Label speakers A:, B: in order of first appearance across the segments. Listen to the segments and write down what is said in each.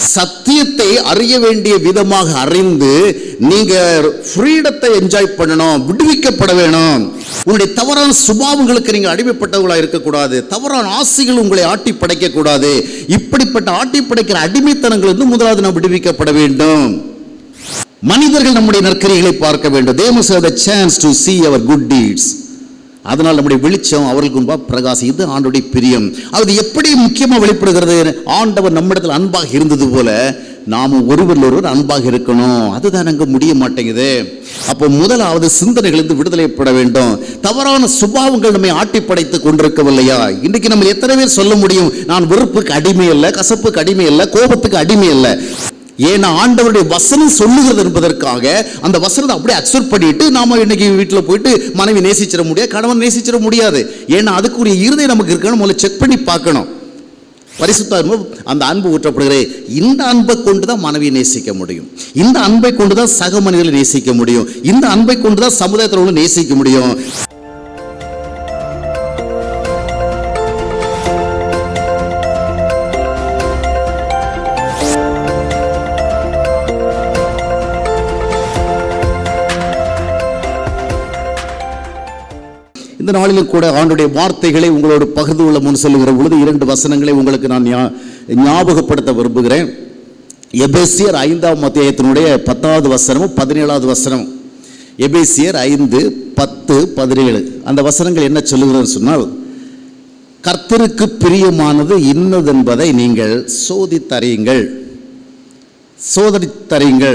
A: சத்தியத்தை அறிய வேண்டிய விதமாக அறிந்து நீங்க ஃப்ரீடத்தை என்ஜாய் பண்ணணும் விடுவிக்கப்பட வேணும் உங்களுடைய தவறான சுபாவங்களுக்கு நீங்க அடிமைப்பட்டவர்களா இருக்கக்கூடாது தவறான ஆசைகள் உங்களை ஆட்டி படைக்க கூடாது இப்படிப்பட்ட ஆட்டி படைக்கிற அடிமைத்தனங்கள் இருந்து முதலாவது நாம் விடுவிக்கப்பட வேண்டும் மனிதர்கள் நம்முடைய நற்கரிகளை பார்க்க வேண்டும் they must have the chance to see our good deeds அதனால் நம்முடைய வெளிச்சம் அவர்களுக்கு முன்பாக பிரகாசம் இது ஆண்டுடைய பிரியம் அது எப்படி முக்கியமாக வெளிப்படுகிறது ஆண்டவர் நம்மிடத்தில் அன்பாக இருந்தது போல நாமும் ஒருவர் ஒருவர் அன்பாக இருக்கணும் அதுதான் அங்கே முடிய மாட்டேங்குது அப்போ முதலாவது சிந்தனைகளிலிருந்து விடுதலைப்பட வேண்டும் தவறான சுபாவங்கள் நம்மை ஆட்டி படைத்து கொண்டிருக்கவில்லையா இன்னைக்கு நம்ம எத்தனை பேர் சொல்ல முடியும் நான் வெறுப்புக்கு அடிமை இல்லை கசப்புக்கு அடிமை இல்லை கோபத்துக்கு அடிமை இல்லை ஏன்னா ஆண்டவருடைய வசனம் சொல்லுகிறது என்பதற்காக அந்த வசனத்தை அப்படியே அக்செப்ட் பண்ணிட்டு நாம இன்னைக்கு வீட்டில் போயிட்டு மனைவி நேசிச்சிட முடியாது கணவன் நேசிச்சிட முடியாது ஏன்னா அதுக்குரிய இருதயம் நமக்கு இருக்கணும் முதல்ல செக் பண்ணி பார்க்கணும் பரிசுத்த அந்த அன்பு ஊற்றப்படுகிற இந்த அன்பை கொண்டு தான் மனைவியை நேசிக்க முடியும் இந்த அன்பை கொண்டு தான் சக மனிதர்களை நேசிக்க முடியும் இந்த அன்பை கொண்டு தான் சமுதாயத்தில் உள்ள நேசிக்க முடியும் இந்த நாளிலும் கூட ஆண்டுடைய வார்த்தைகளை உங்களோடு பகிர்ந்து கொள்ள முன் சொல்லுகிற பொழுது இரண்டு வசனங்களை உங்களுக்கு நான் ஞா- ஞாபகப்படுத்த விரும்புகிறேன் எபேசியர் ஐந்தாம் அத்தியாயத்தினுடைய பத்தாவது வசனமும் பதினேழாவது வசனம் எபேசியர் ஐந்து பத்து பதினேழு அந்த வசனங்கள் என்ன சொல்லுகிறதுன்னு சொன்னால் கர்த்தருக்கு பிரியமானது இன்னதென்பதை நீங்கள் சோதித்தறியுங்கள் சோதரித்தறியுங்கள்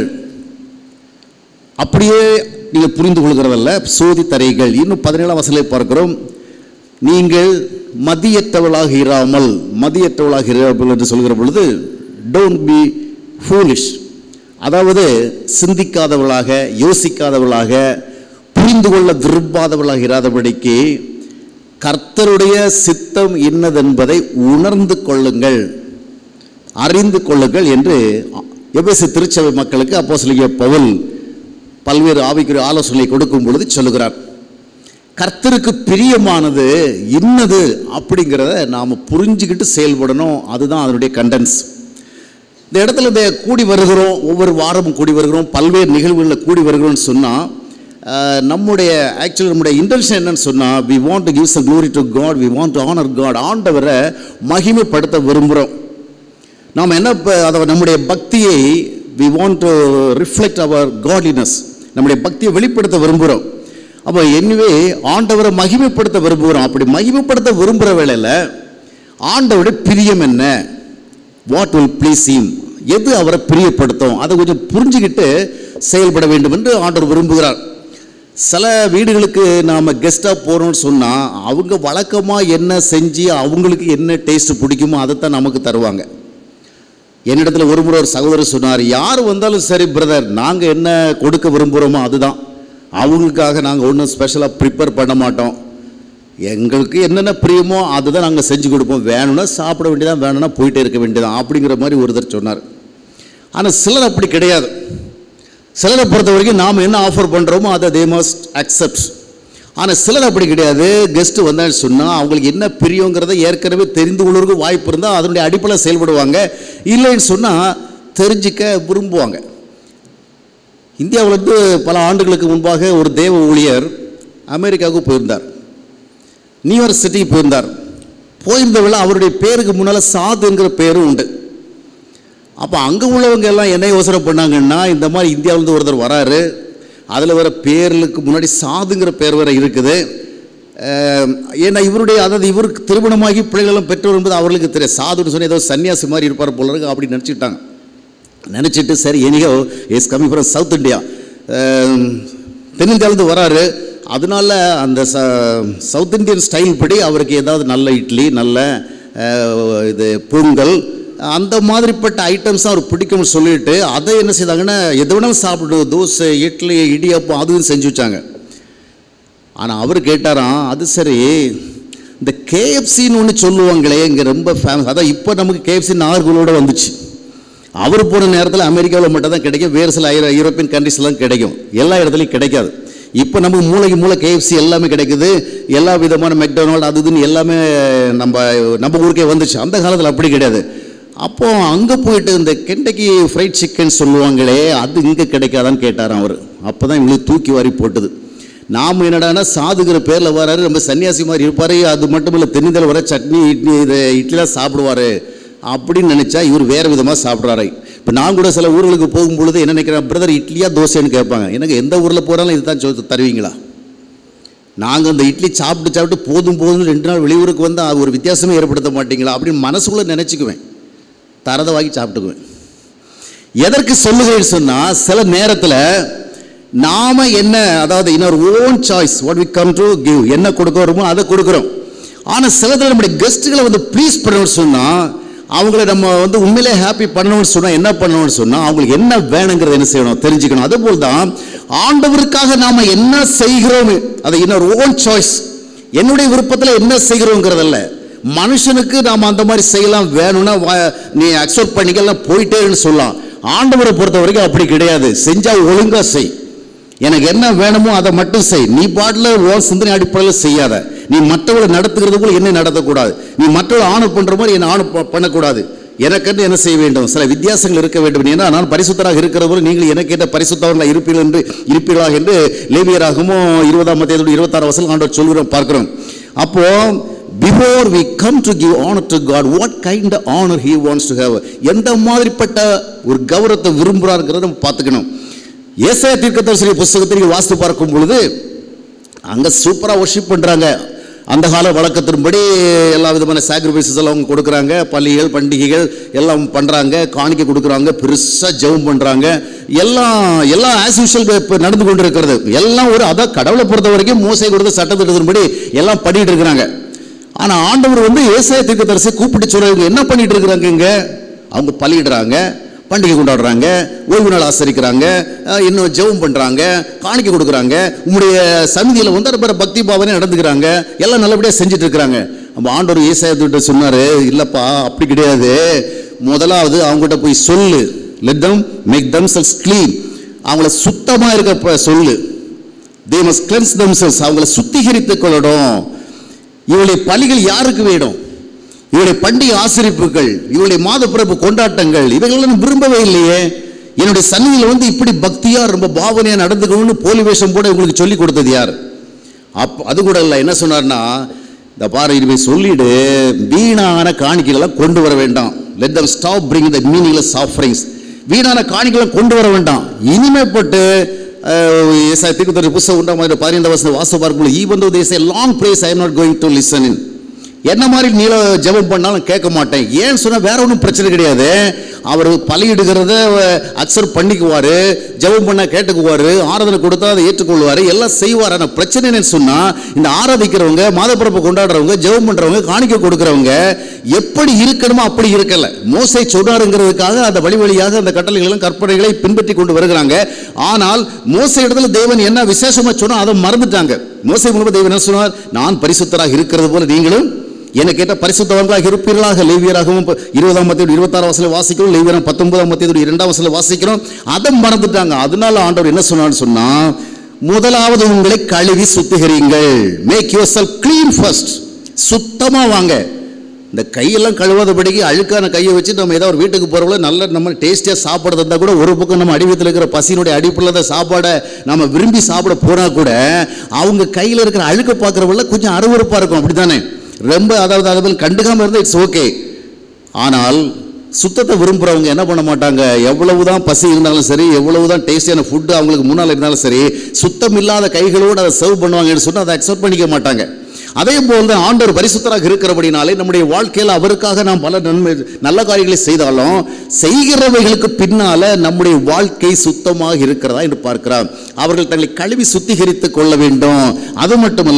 A: அப்படியே நீங்கள் புரிந்து கொள்கிறதல்ல சோதித்தறியுங்கள் இன்னும் பதினேழாம் வசனத்தை பார்க்கிறோம் நீங்கள் மதியற்றவளாக இராமல் மதியற்றவளாக இராமல் என்று சொல்கிற பொழுது டோன்ட் பி ஃபூலிஷ் அதாவது சிந்திக்காதவளாக யோசிக்காதவளாக புரிந்து கொள்ள விரும்பாதவளாக இராதபடிக்கு கர்த்தருடைய சித்தம் இன்னதென்பதை உணர்ந்து கொள்ளுங்கள் அறிந்து கொள்ளுங்கள் என்று எபேசு திருச்சபை மக்களுக்கு அப்போஸ்தலனாகிய பவுல் பல்வேறு ஆவிக்குரிய ஆலோசனை கொடுக்கும் பொழுது சொல்லுகிறார் கர்த்தருக்கு பிரியமானது இன்னது அப்படிங்கிறத நாம் புரிஞ்சுக்கிட்டு செயல்படணும் அதுதான் அதனுடைய கண்டென்ஸ் இந்த இடத்துல இந்த கூடி வருகிறோம் ஒவ்வொரு வாரமும் கூடி வருகிறோம் பல்வேறு நிகழ்வுகளில் கூடி வருகிறோம்னு சொன்னால் நம்முடைய ஆக்சுவலி நம்முடைய இன்டென்ஷன் என்னன்னு சொன்னால் we want to gives a glory to God we want to honour God ஆண்டவரை மகிமைப்படுத்த விரும்புகிறோம் நாம் என்ன ப- அதை நம்முடைய பக்தியை we want to reflect our godliness நம்முடைய பக்தியை வெளிப்படுத்த விரும்புகிறோம் அப்போ எனிவே ஆண்டவரை மகிமைப்படுத்த விரும்புகிறோம் அப்படி மகிமைப்படுத்த விரும்புகிற வேளையில் ஆண்டவருடைய பிரியம் என்ன வாட் வில் ப்ளீஸ் him எது அவரை பிரியப்படுத்தும் அதை கொஞ்சம் புரிஞ்சுக்கிட்டு செயல்பட வேண்டும் என்று ஆண்டவர் விரும்புகிறார் சில வீடுகளுக்கு நாம் கெஸ்ட்டாக போகிறோம்னு சொன்னால் அவங்க வழக்கமாக என்ன செஞ்சு அவங்களுக்கு என்ன டேஸ்ட் பிடிக்குமோ அதை தான் நமக்கு தருவாங்க என்னிடத்துல ஒரு முறை ஒரு சகோதரர் சொன்னார் யார் வந்தாலும் சரி பிரதர் நாங்கள் என்ன கொடுக்க விரும்புகிறோமோ அதுதான் அவங்களுக்காக நாங்கள் ஒன்றும் ஸ்பெஷலாக ப்ரிப்பேர் பண்ண மாட்டோம் எங்களுக்கு என்னென்ன பிரியமோ அதுதான் நாங்கள் செஞ்சு கொடுப்போம் வேணும்னா சாப்பிட வேண்டியதான் வேணும்னா போயிட்டே இருக்க வேண்டியதான் அப்படிங்கிற மாதிரி ஒருத்தர் சொன்னார் ஆனால் சிலர் அப்படி கிடையாது சிலரை பொறுத்த வரைக்கும் நாம் என்ன ஆஃபர் பண்ணுறோமோ அதை தே மஸ்ட் அக்செப்ட் ஆனால் சிலர் அப்படி கிடையாது கெஸ்ட்டு வந்தான்னு சொன்னால் அவங்களுக்கு என்ன பிரியங்கிறத ஏற்கனவே தெரிந்து கொள்வதற்கு வாய்ப்பு இருந்தால் அதனுடைய அடிப்படையில் செயல்படுவாங்க இல்லைன்னு சொன்னால் தெரிஞ்சிக்க விரும்புவாங்க இந்தியாவிலிருந்து பல ஆண்டுகளுக்கு முன்பாக ஒரு தேவ ஊழியர் அமெரிக்காவுக்கு போயிருந்தார் நியூயார்க் சிட்டிக்கு போயிருந்தார் போயிருந்த வேளை அவருடைய பேருக்கு முன்னால் சாதுங்கிற பேரும் உண்டு அப்போ அங்கே உள்ளவங்க எல்லாம் என்ன யோசனை பண்ணாங்கன்னா இந்த மாதிரி இந்தியாவிலேருந்து ஒருத்தர் வராரு அதில் வர பேர்களுக்கு முன்னாடி சாதுங்கிற பேர் வேற இருக்குது அஹ், ஏன்னா இவருடைய அதாவது இவருக்கு திருமணமாகி பிள்ளைகளும் பெற்றோர் என்பது அவர்களுக்கு தெரியும் சாதுன்னு சொல்லி ஏதோ சன்னியாசி மாதிரி இருப்பார் போல இருக்கு அப்படி நினச்சிட்டாங்க நினச்சிட்டு சரி anyone is coming from south India தென்னிந்தியாவிலேருந்து வராரு அதனால அந்த ச சவுத் இந்தியன் ஸ்டைல் படி அவருக்கு ஏதாவது நல்ல இட்லி நல்ல அஹ், இது பொங்கல் அந்த மாதிரிப்பட்ட ஐட்டம்ஸ் அவர் பிடிக்கும்னு சொல்லிட்டு அதை என்ன செய்தாங்கன்னா எது வேணாலும் சாப்பிடு தோசை இட்லி இடியாப்பம் அதுவும் செஞ்சு வச்சாங்க ஆனால் அவர் கேட்டாராம் அது சரி இந்த கேஎஃப்சின்னு ஒன்று சொல்லுவாங்களே இங்கே ரொம்ப ஃபேமஸ் அதான் இப்போ நமக்கு கேஎஃப்சி நாகர்களோட வந்துச்சு அவர் போன நேரத்தில் அமெரிக்காவில் மட்டும் தான் கிடைக்கும் வேறு சில ஐரோ யூரோப்பியன் கண்ட்ரிஸ்லாம் கிடைக்கும் எல்லா இடத்துலையும் கிடைக்காது இப்போ நமக்கு மூளைக்கு மூளை கேஎஃப்சி எல்லாமே கிடைக்குது எல்லா விதமான மெக்டொனால்டு அது இதுன்னு எல்லாமே நம்ம நம்ம ஊருக்கே வந்துச்சு அந்த காலத்தில் அப்படி கிடையாது அப்போ அங்கே போயிட்டு இந்த கெண்டக்கி ஃப்ரைட் சிக்கன் சொல்லுவாங்களே அது இங்கே கிடைக்காதான்னு கேட்டாராம் அவர் அப்போ தான் இவங்களுக்கு தூக்கி வாரி போட்டது நாம் என்னடான்னா சாதுகிற பேரில் வராரு நம்ம சன்னியாசி மாதிரி இருப்பார் அது மட்டும் இல்லை தென்னிந்தியில் வர சட்னி இட்லி இது இட்லிலாம் சாப்பிடுவார் அப்படின்னு நினச்சா இவர் வேறு விதமாக சாப்பிட்றாரு இப்போ நான் கூட சில ஊர்களுக்கு போகும்பொழுது என்ன நினைக்கிறேன் பிரதர் இட்லியா தோசைன்னு கேட்பாங்க எனக்கு எந்த ஊரில் போகிறாலும் இதுதான் சொல் தருவீங்களா நாங்கள் அந்த இட்லி சாப்பிட்டு சாப்பிட்டு போதும் போதும் ரெண்டு நாள் வெளியூருக்கு வந்து அது ஒரு வித்தியாசமே ஏற்படுத்த மாட்டீங்களா அப்படின்னு மனசுக்குள்ளே நினச்சிக்குவேன் தரதை வாங்கி சாப்பிட்டுக்குவேன் எதற்கு சொல்லுகிறேன்னு சொன்னால் சில நேரத்தில் நாம என்ன அதாவது இன்னொரு own choice what we come to give என்ன கொடுக்குறோமோ அதை கொடுக்குறோம் ஆனால் சிலதில் நம்முடைய கெஸ்ட்டுகளை வந்து ப்ளீஸ் பண்ணணும்னு சொன்னால் அவங்கள நம்ம வந்து உண்மையிலே ஹாப்பி பண்ணணும்னு சொன்னால் என்ன பண்ணணும்னு சொன்னால் அவங்களுக்கு என்ன வேணுங்கிறத என்ன செய்யணும் தெரிஞ்சுக்கணும் அதுபோல் தான் ஆண்டவருக்காக நாம் என்ன செய்கிறோம் அதை இன்னொரு ஓன் சாய்ஸ் என்னுடைய விருப்பத்தில் என்ன செய்கிறோங்கிறதல்ல மனுஷனுக்கு நாம் அந்த மாதிரி செய்யலாம் வேணும்னா வா- நீ அக்செப்ட் பண்ணிக்கலாம் போயிட்டேன்னு சொல்லலாம் ஆண்டவரை பொறுத்த வரைக்கும் அப்படி கிடையாது செஞ்சா ஒழுங்கா செய் எனக்கு என்ன வேணுமோ அதை மட்டும் செய் நீ பாட்டில் உன் சிந்தனை அடிப்படையில் செய்யாத நீ மற்றவங்களை நடத்துகிறது போல என்ன நடத்தக்கூடாது நீ மற்றவங்களை ஆணை பண்ற மாதிரி என்ன ஆணை ப- பண்ணக்கூடாது எனக்கென்று என்ன செய்ய வேண்டும் சில வித்தியாசங்கள் இருக்க வேண்டும் ஏன்னா நான் பரிசுத்தராக இருக்கிற போல நீங்கள் எனக்கு ஏற்ற பரிசுத்தவர்களாக இருப்பீர்கள் என்று இருப்பீர்களாக என்று லேவியராகவும் இருபதாம் மத்தியோட இருபத்தாறு வசல் ஆண்டவர் சொல்கிறோம் பார்க்கிறோம் அப்போ before we come to give honour to God what kind honour he wants to have எந்த மாதிரிப்பட்ட ஒரு கௌரவத்தை விரும்புகிறாருங்கிறத நம்ம பார்த்துக்கணும் ஏசாய தீர்க்கதரிசனி புஸ்தகத்தை நீங்கள் வாசித்து பார்க்கும் பொழுது அங்கே சூப்பராக ஒர்ஷிப் பண்ணுறாங்க அந்த கால வழக்கத்தின்படி எல்லா விதமான சாக்ரிஃபைசஸ் எல்லாம் அவங்க கொடுக்குறாங்க பள்ளிகள் பண்டிகைகள் எல்லாம் பண்ணுறாங்க காணிக்கை கொடுக்குறாங்க பெருசாக ஜெபம் பண்ணுறாங்க எல்லாம் எல்லாம் ஆஸ் யூஷுவல் இப்போ நடந்து கொண்டு இருக்கிறது எல்லாம் ஒரு அதான் கடவுளை பொறுத்த வரைக்கும் மோசை கொடுத்த சட்டத்திட்டத்தின்படி எல்லாம் பண்ணிட்டு இருக்கிறாங்க ஆனால் ஆண்டவர் வந்து ஏசாய தீர்க்கதரிசி கூப்பிட்டு சொல்றாங்க என்ன பண்ணிட்டு இருக்கிறாங்க இங்க அவங்க பலியிடுறாங்க பண்டிகை கொண்டாடுறாங்க ஓய்வு நாள் ஆசரிக்கிறாங்க அஹ் இன்னும் ஜெபம் பண்றாங்க காணிக்கை கொடுக்குறாங்க உங்களுடைய சந்நிதியில் வந்து ரொம்ப பக்தி பாவனே நடந்துக்கிறாங்க எல்லாம் நல்லபடியாக செஞ்சுட்டு இருக்கிறாங்க நம்ம ஆண்டவர் ஏசாயத்துக்கிட்ட சொன்னாரு இல்லப்பா அப்படி கிடையாது முதலாவது அவங்ககிட்ட போய் சொல்லு let them make them selves clean அவங்கள சுத்தமா இருக்க சொல்லு தே மஸ்ட் கிளென்ஸ் themselves அவங்கள சுத்திகரித்துக் கொள்ளணும் இவளுடைய பலிகள் யாருக்கு வேணும் இவருடைய பண்டிகை ஆசிரிப்புகள் இவருடைய மாதப்பிறப்பு கொண்டாட்டங்கள் இவைகள் நான் விரும்பவே இல்லையே என்னுடைய சன்னிதியில் வந்து இப்படி பக்தியா ரொம்ப பாவனையா நடந்துக்கணும்னு போலி வேஷம் போட உங்களுக்கு சொல்லி கொடுத்தது யார் அப் அது கூட இல்லை என்ன சொன்னார்னா இந்த பாரு இனிமே சொல்லிடு வீணான காணிக்கைகளை கொண்டு வர வேண்டாம் let them stop bring the meaningless offerings வீணான காணிக்கைகளை கொண்டு வர வேண்டாம் இனிமேப்பட்டு தீர்க்கதரி புஸ்தகம் உண்டா மாதிரி பதினைந்து வருஷம் வாச பார்க்கும்போது even though these long prayers I am not going to listen in என்ன மாதிரி நீல ஜெபம் பண்ணாலும் கேட்க மாட்டேன் ஏன்னு சொன்னா வேற ஒன்றும் பிரச்சனை கிடையாது அவர் பலியிடுகிறத அக்செப்ட் பண்ணிக்குவாரு ஜெபம் பண்ண கேட்டுக்குவாரு ஆராதனை கொடுத்தா அதை ஏற்றுக்கொள்வாரு எல்லாம் செய்வார் ஆனால் பிரச்சனை என்னன்னு சொன்னா இந்த ஆராதிக்கிறவங்க மாதப்பிறப்பு கொண்டாடுறவங்க ஜெபம் பண்றவங்க காணிக்கை கொடுக்கறவங்க எப்படி இருக்கணுமோ அப்படி இருக்கல மோசை சொன்னாருங்கிறதுக்காக அந்த வழி வழியாக அந்த கட்டளைகளும் கற்பனைகளை பின்பற்றி கொண்டு வருகிறாங்க ஆனால் மோசை இடத்துல தேவன் என்ன விசேஷமா சொன்னா அதை மறந்துட்டாங்க மோசை மூலமா தேவன் என்ன சொன்னார் நான் பரிசுத்தராக இருக்கிறது போல நீங்களும் என்னை கேட்ட பரிசுத்தவர்களாக இருப்பீர்களாக லேவியராகவும் இப்ப இருபதாம் மத்தியோட இருபத்தாறு வசதியில் வாசிக்கிறோம் லேவியரம் பத்தொன்பதாம் மத்தியோட இரண்டாம் வசதியில் வாசிக்கிறோம் அதை மறந்துட்டாங்க அதனால ஆண்டவர் என்ன சொன்னான்னு சொன்னா முதலாவது உங்களை கழுவி சுத்திகரிங்கள் make yourself clean first சுத்தமா வாங்க இந்த கையெல்லாம் கழுவாதபடிக்கு அழுக்கான கையை வச்சு நம்ம ஏதாவது ஒரு வீட்டுக்கு போகிறவங்கள நல்ல நம்ம டேஸ்டியாக சாப்பிட்றது இருந்தால் கூட ஒரு பக்கம் நம்ம அடிவத்தில் இருக்கிற பசியினுடைய அடிப்பில் தான் சாப்பாடை நம்ம விரும்பி சாப்பிட போனால் கூட அவங்க கையில் இருக்கிற அழுக்க பார்க்குறவங்கள கொஞ்சம் அருவருப்பாக இருக்கும் அப்படி தானே ரொம்ப அதாவது அதை கண்டுக்காமல் இருந்தால் இட்ஸ் ஓகே ஆனால் சுத்தத்தை விரும்புகிறவங்க என்ன பண்ண மாட்டாங்க எவ்வளவுதான் பசி இருந்தாலும் சரி எவ்வளவுதான் டேஸ்டியான ஃபுட்டு அவங்களுக்கு முன்னால் இருந்தாலும் சரி சுத்தம் இல்லாத கைகளோடு அதை சர்வ் பண்ணுவாங்கன்னு சொன்னால் அதை அக்செப்ட் பண்ணிக்க மாட்டாங்க அதே போல் தான் ஆண்டவர் பரிசுத்தராக இருக்கிறபடினாலே நம்முடைய வாழ்க்கையில் அவருக்காக நாம் பல நன்மை நல்ல காரியங்களை செய்தாலும் செய்கிறவைகளுக்கு பின்னால நம்முடைய வாழ்க்கை சுத்தமாக இருக்கிறதா என்று பார்க்கிறார் அவர்கள் தங்களை கழுவி சுத்திகரித்துக் கொள்ள வேண்டும் அது மட்டுமல்ல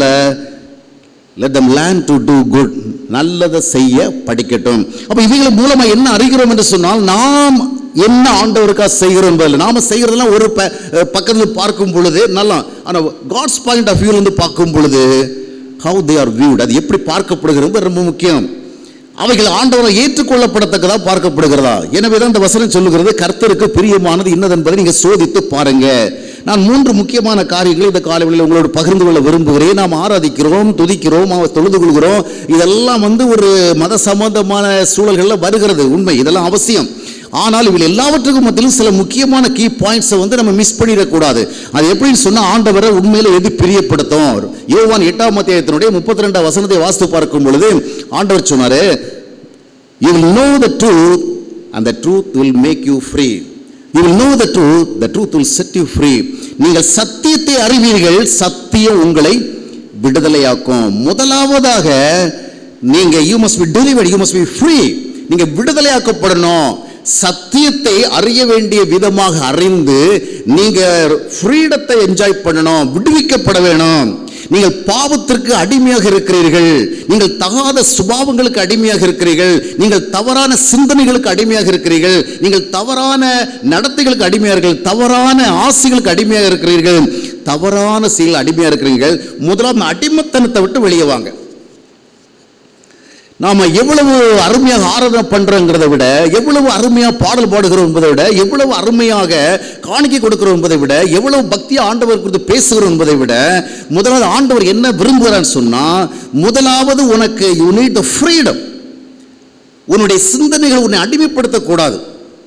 A: let them learn to do good நல்லதை செய்ய படிக்கட்டும் அப்ப இவைகள் மூலமா என்ன அறிகிறோம் என்று சொன்னால் நாம் என்ன ஆண்டவருக்காக செய்கிறோம் என்பதில் நாம செய்கிறதெல்லாம் ஒரு ப- அஹ் பக்கத்தில் பார்க்கும் பொழுது நல்லா ஆனா காட்ஸ் பாயிண்ட் ஆஃப் வியூல இருந்து பார்க்கும் பொழுது ஹவு தே ஆர் வியூட் அது எப்படி பார்க்கப்படுகிறது ரொம்ப முக்கியம் அவைகள் ஆண்டவரை ஏற்றுக்கொள்ளப்படத்தக்கதா பார்க்கப்படுகிறதா எனவே தான் இந்த வசனம் சொல்லுகிறது கர்த்தருக்கு பிரியமானது இன்னது என்பதை நீங்க சோதித்து பாருங்க நான் மூன்று முக்கியமான காரியங்களை இந்த காலைகளில் உங்களோடு பகிர்ந்து கொள்ள விரும்புகிறேன் நாம் ஆராதிக்கிறோம் துதிக்கிறோம் அவ தொழுது கொள்கிறோம் இதெல்லாம் வந்து ஒரு மத சம்பந்தமான சூழல்களில் வருகிறது உண்மை இதெல்லாம் அவசியம் ஆனால் இவள் எல்லாவற்றுக்கும் மத்தியிலும் சில முக்கியமான கீ பாயிண்ட்ஸை வந்து நம்ம மிஸ் பண்ணிடக்கூடாது அது எப்படின்னு சொன்னால் ஆண்டவரை உண்மையில எது பிரியப்படுத்தும் யோவான் எட்டாம் அத்தியாயத்தினுடைய முப்பத்தி ரெண்டாம் வசனத்தை வாசித்து பார்க்கும் பொழுது ஆண்டவர் சொன்னாரு you will know the truth and the truth will make you free you will know the truth the truth will set you free நீங்கள் சத்தியத்தை அறிவீர்கள் சத்தியம் உங்களை விடுதலையாக்கும் முதலாவதாக நீங்க you must be delivered you must be free நீங்க விடுதலையாக்கப்படணும் சத்தியத்தை அறிய வேண்டிய விதமாக அறிந்து நீங்க ஃப்ரீடத்தை என்ஜாய் பண்ணணும் விடுவிக்கப்பட வேணும் நீங்கள் பாவத்திற்கு அடிமையாக இருக்கிறீர்கள் நீங்கள் தகாத சுபாவங்களுக்கு அடிமையாக இருக்கிறீர்கள் நீங்கள் தவறான சிந்தனைகளுக்கு அடிமையாக இருக்கிறீர்கள் நீங்கள் தவறான நடத்தைகளுக்கு அடிமையாக இருக்கிறீர்கள் தவறான ஆசைகளுக்கு அடிமையாக இருக்கிறீர்கள் தவறான செயல் அடிமையாக இருக்கிறீர்கள் முதலாம் அடிமத்தனத்தை விட்டு வெளியே வாங்க நாம எவ்வளவு அருமையாக ஆராதனை பண்றோங்கிறத விட எவ்வளவு அருமையாக பாடல் பாடுகிறோம் என்பதை விட எவ்வளவு அருமையாக காணிக்கை கொடுக்கிறோம் என்பதை விட எவ்வளவு பக்தியா ஆண்டவர் குறித்து பேசுகிறோம் என்பதை விட முதலாவது ஆண்டவர் என்ன விரும்புகிறான்னு சொன்னா முதலாவது உனக்கு யூ நீட் த ஃப்ரீடம் உன்னுடைய சிந்தனைகள் உன்னை அடிமைப்படுத்தக்கூடாது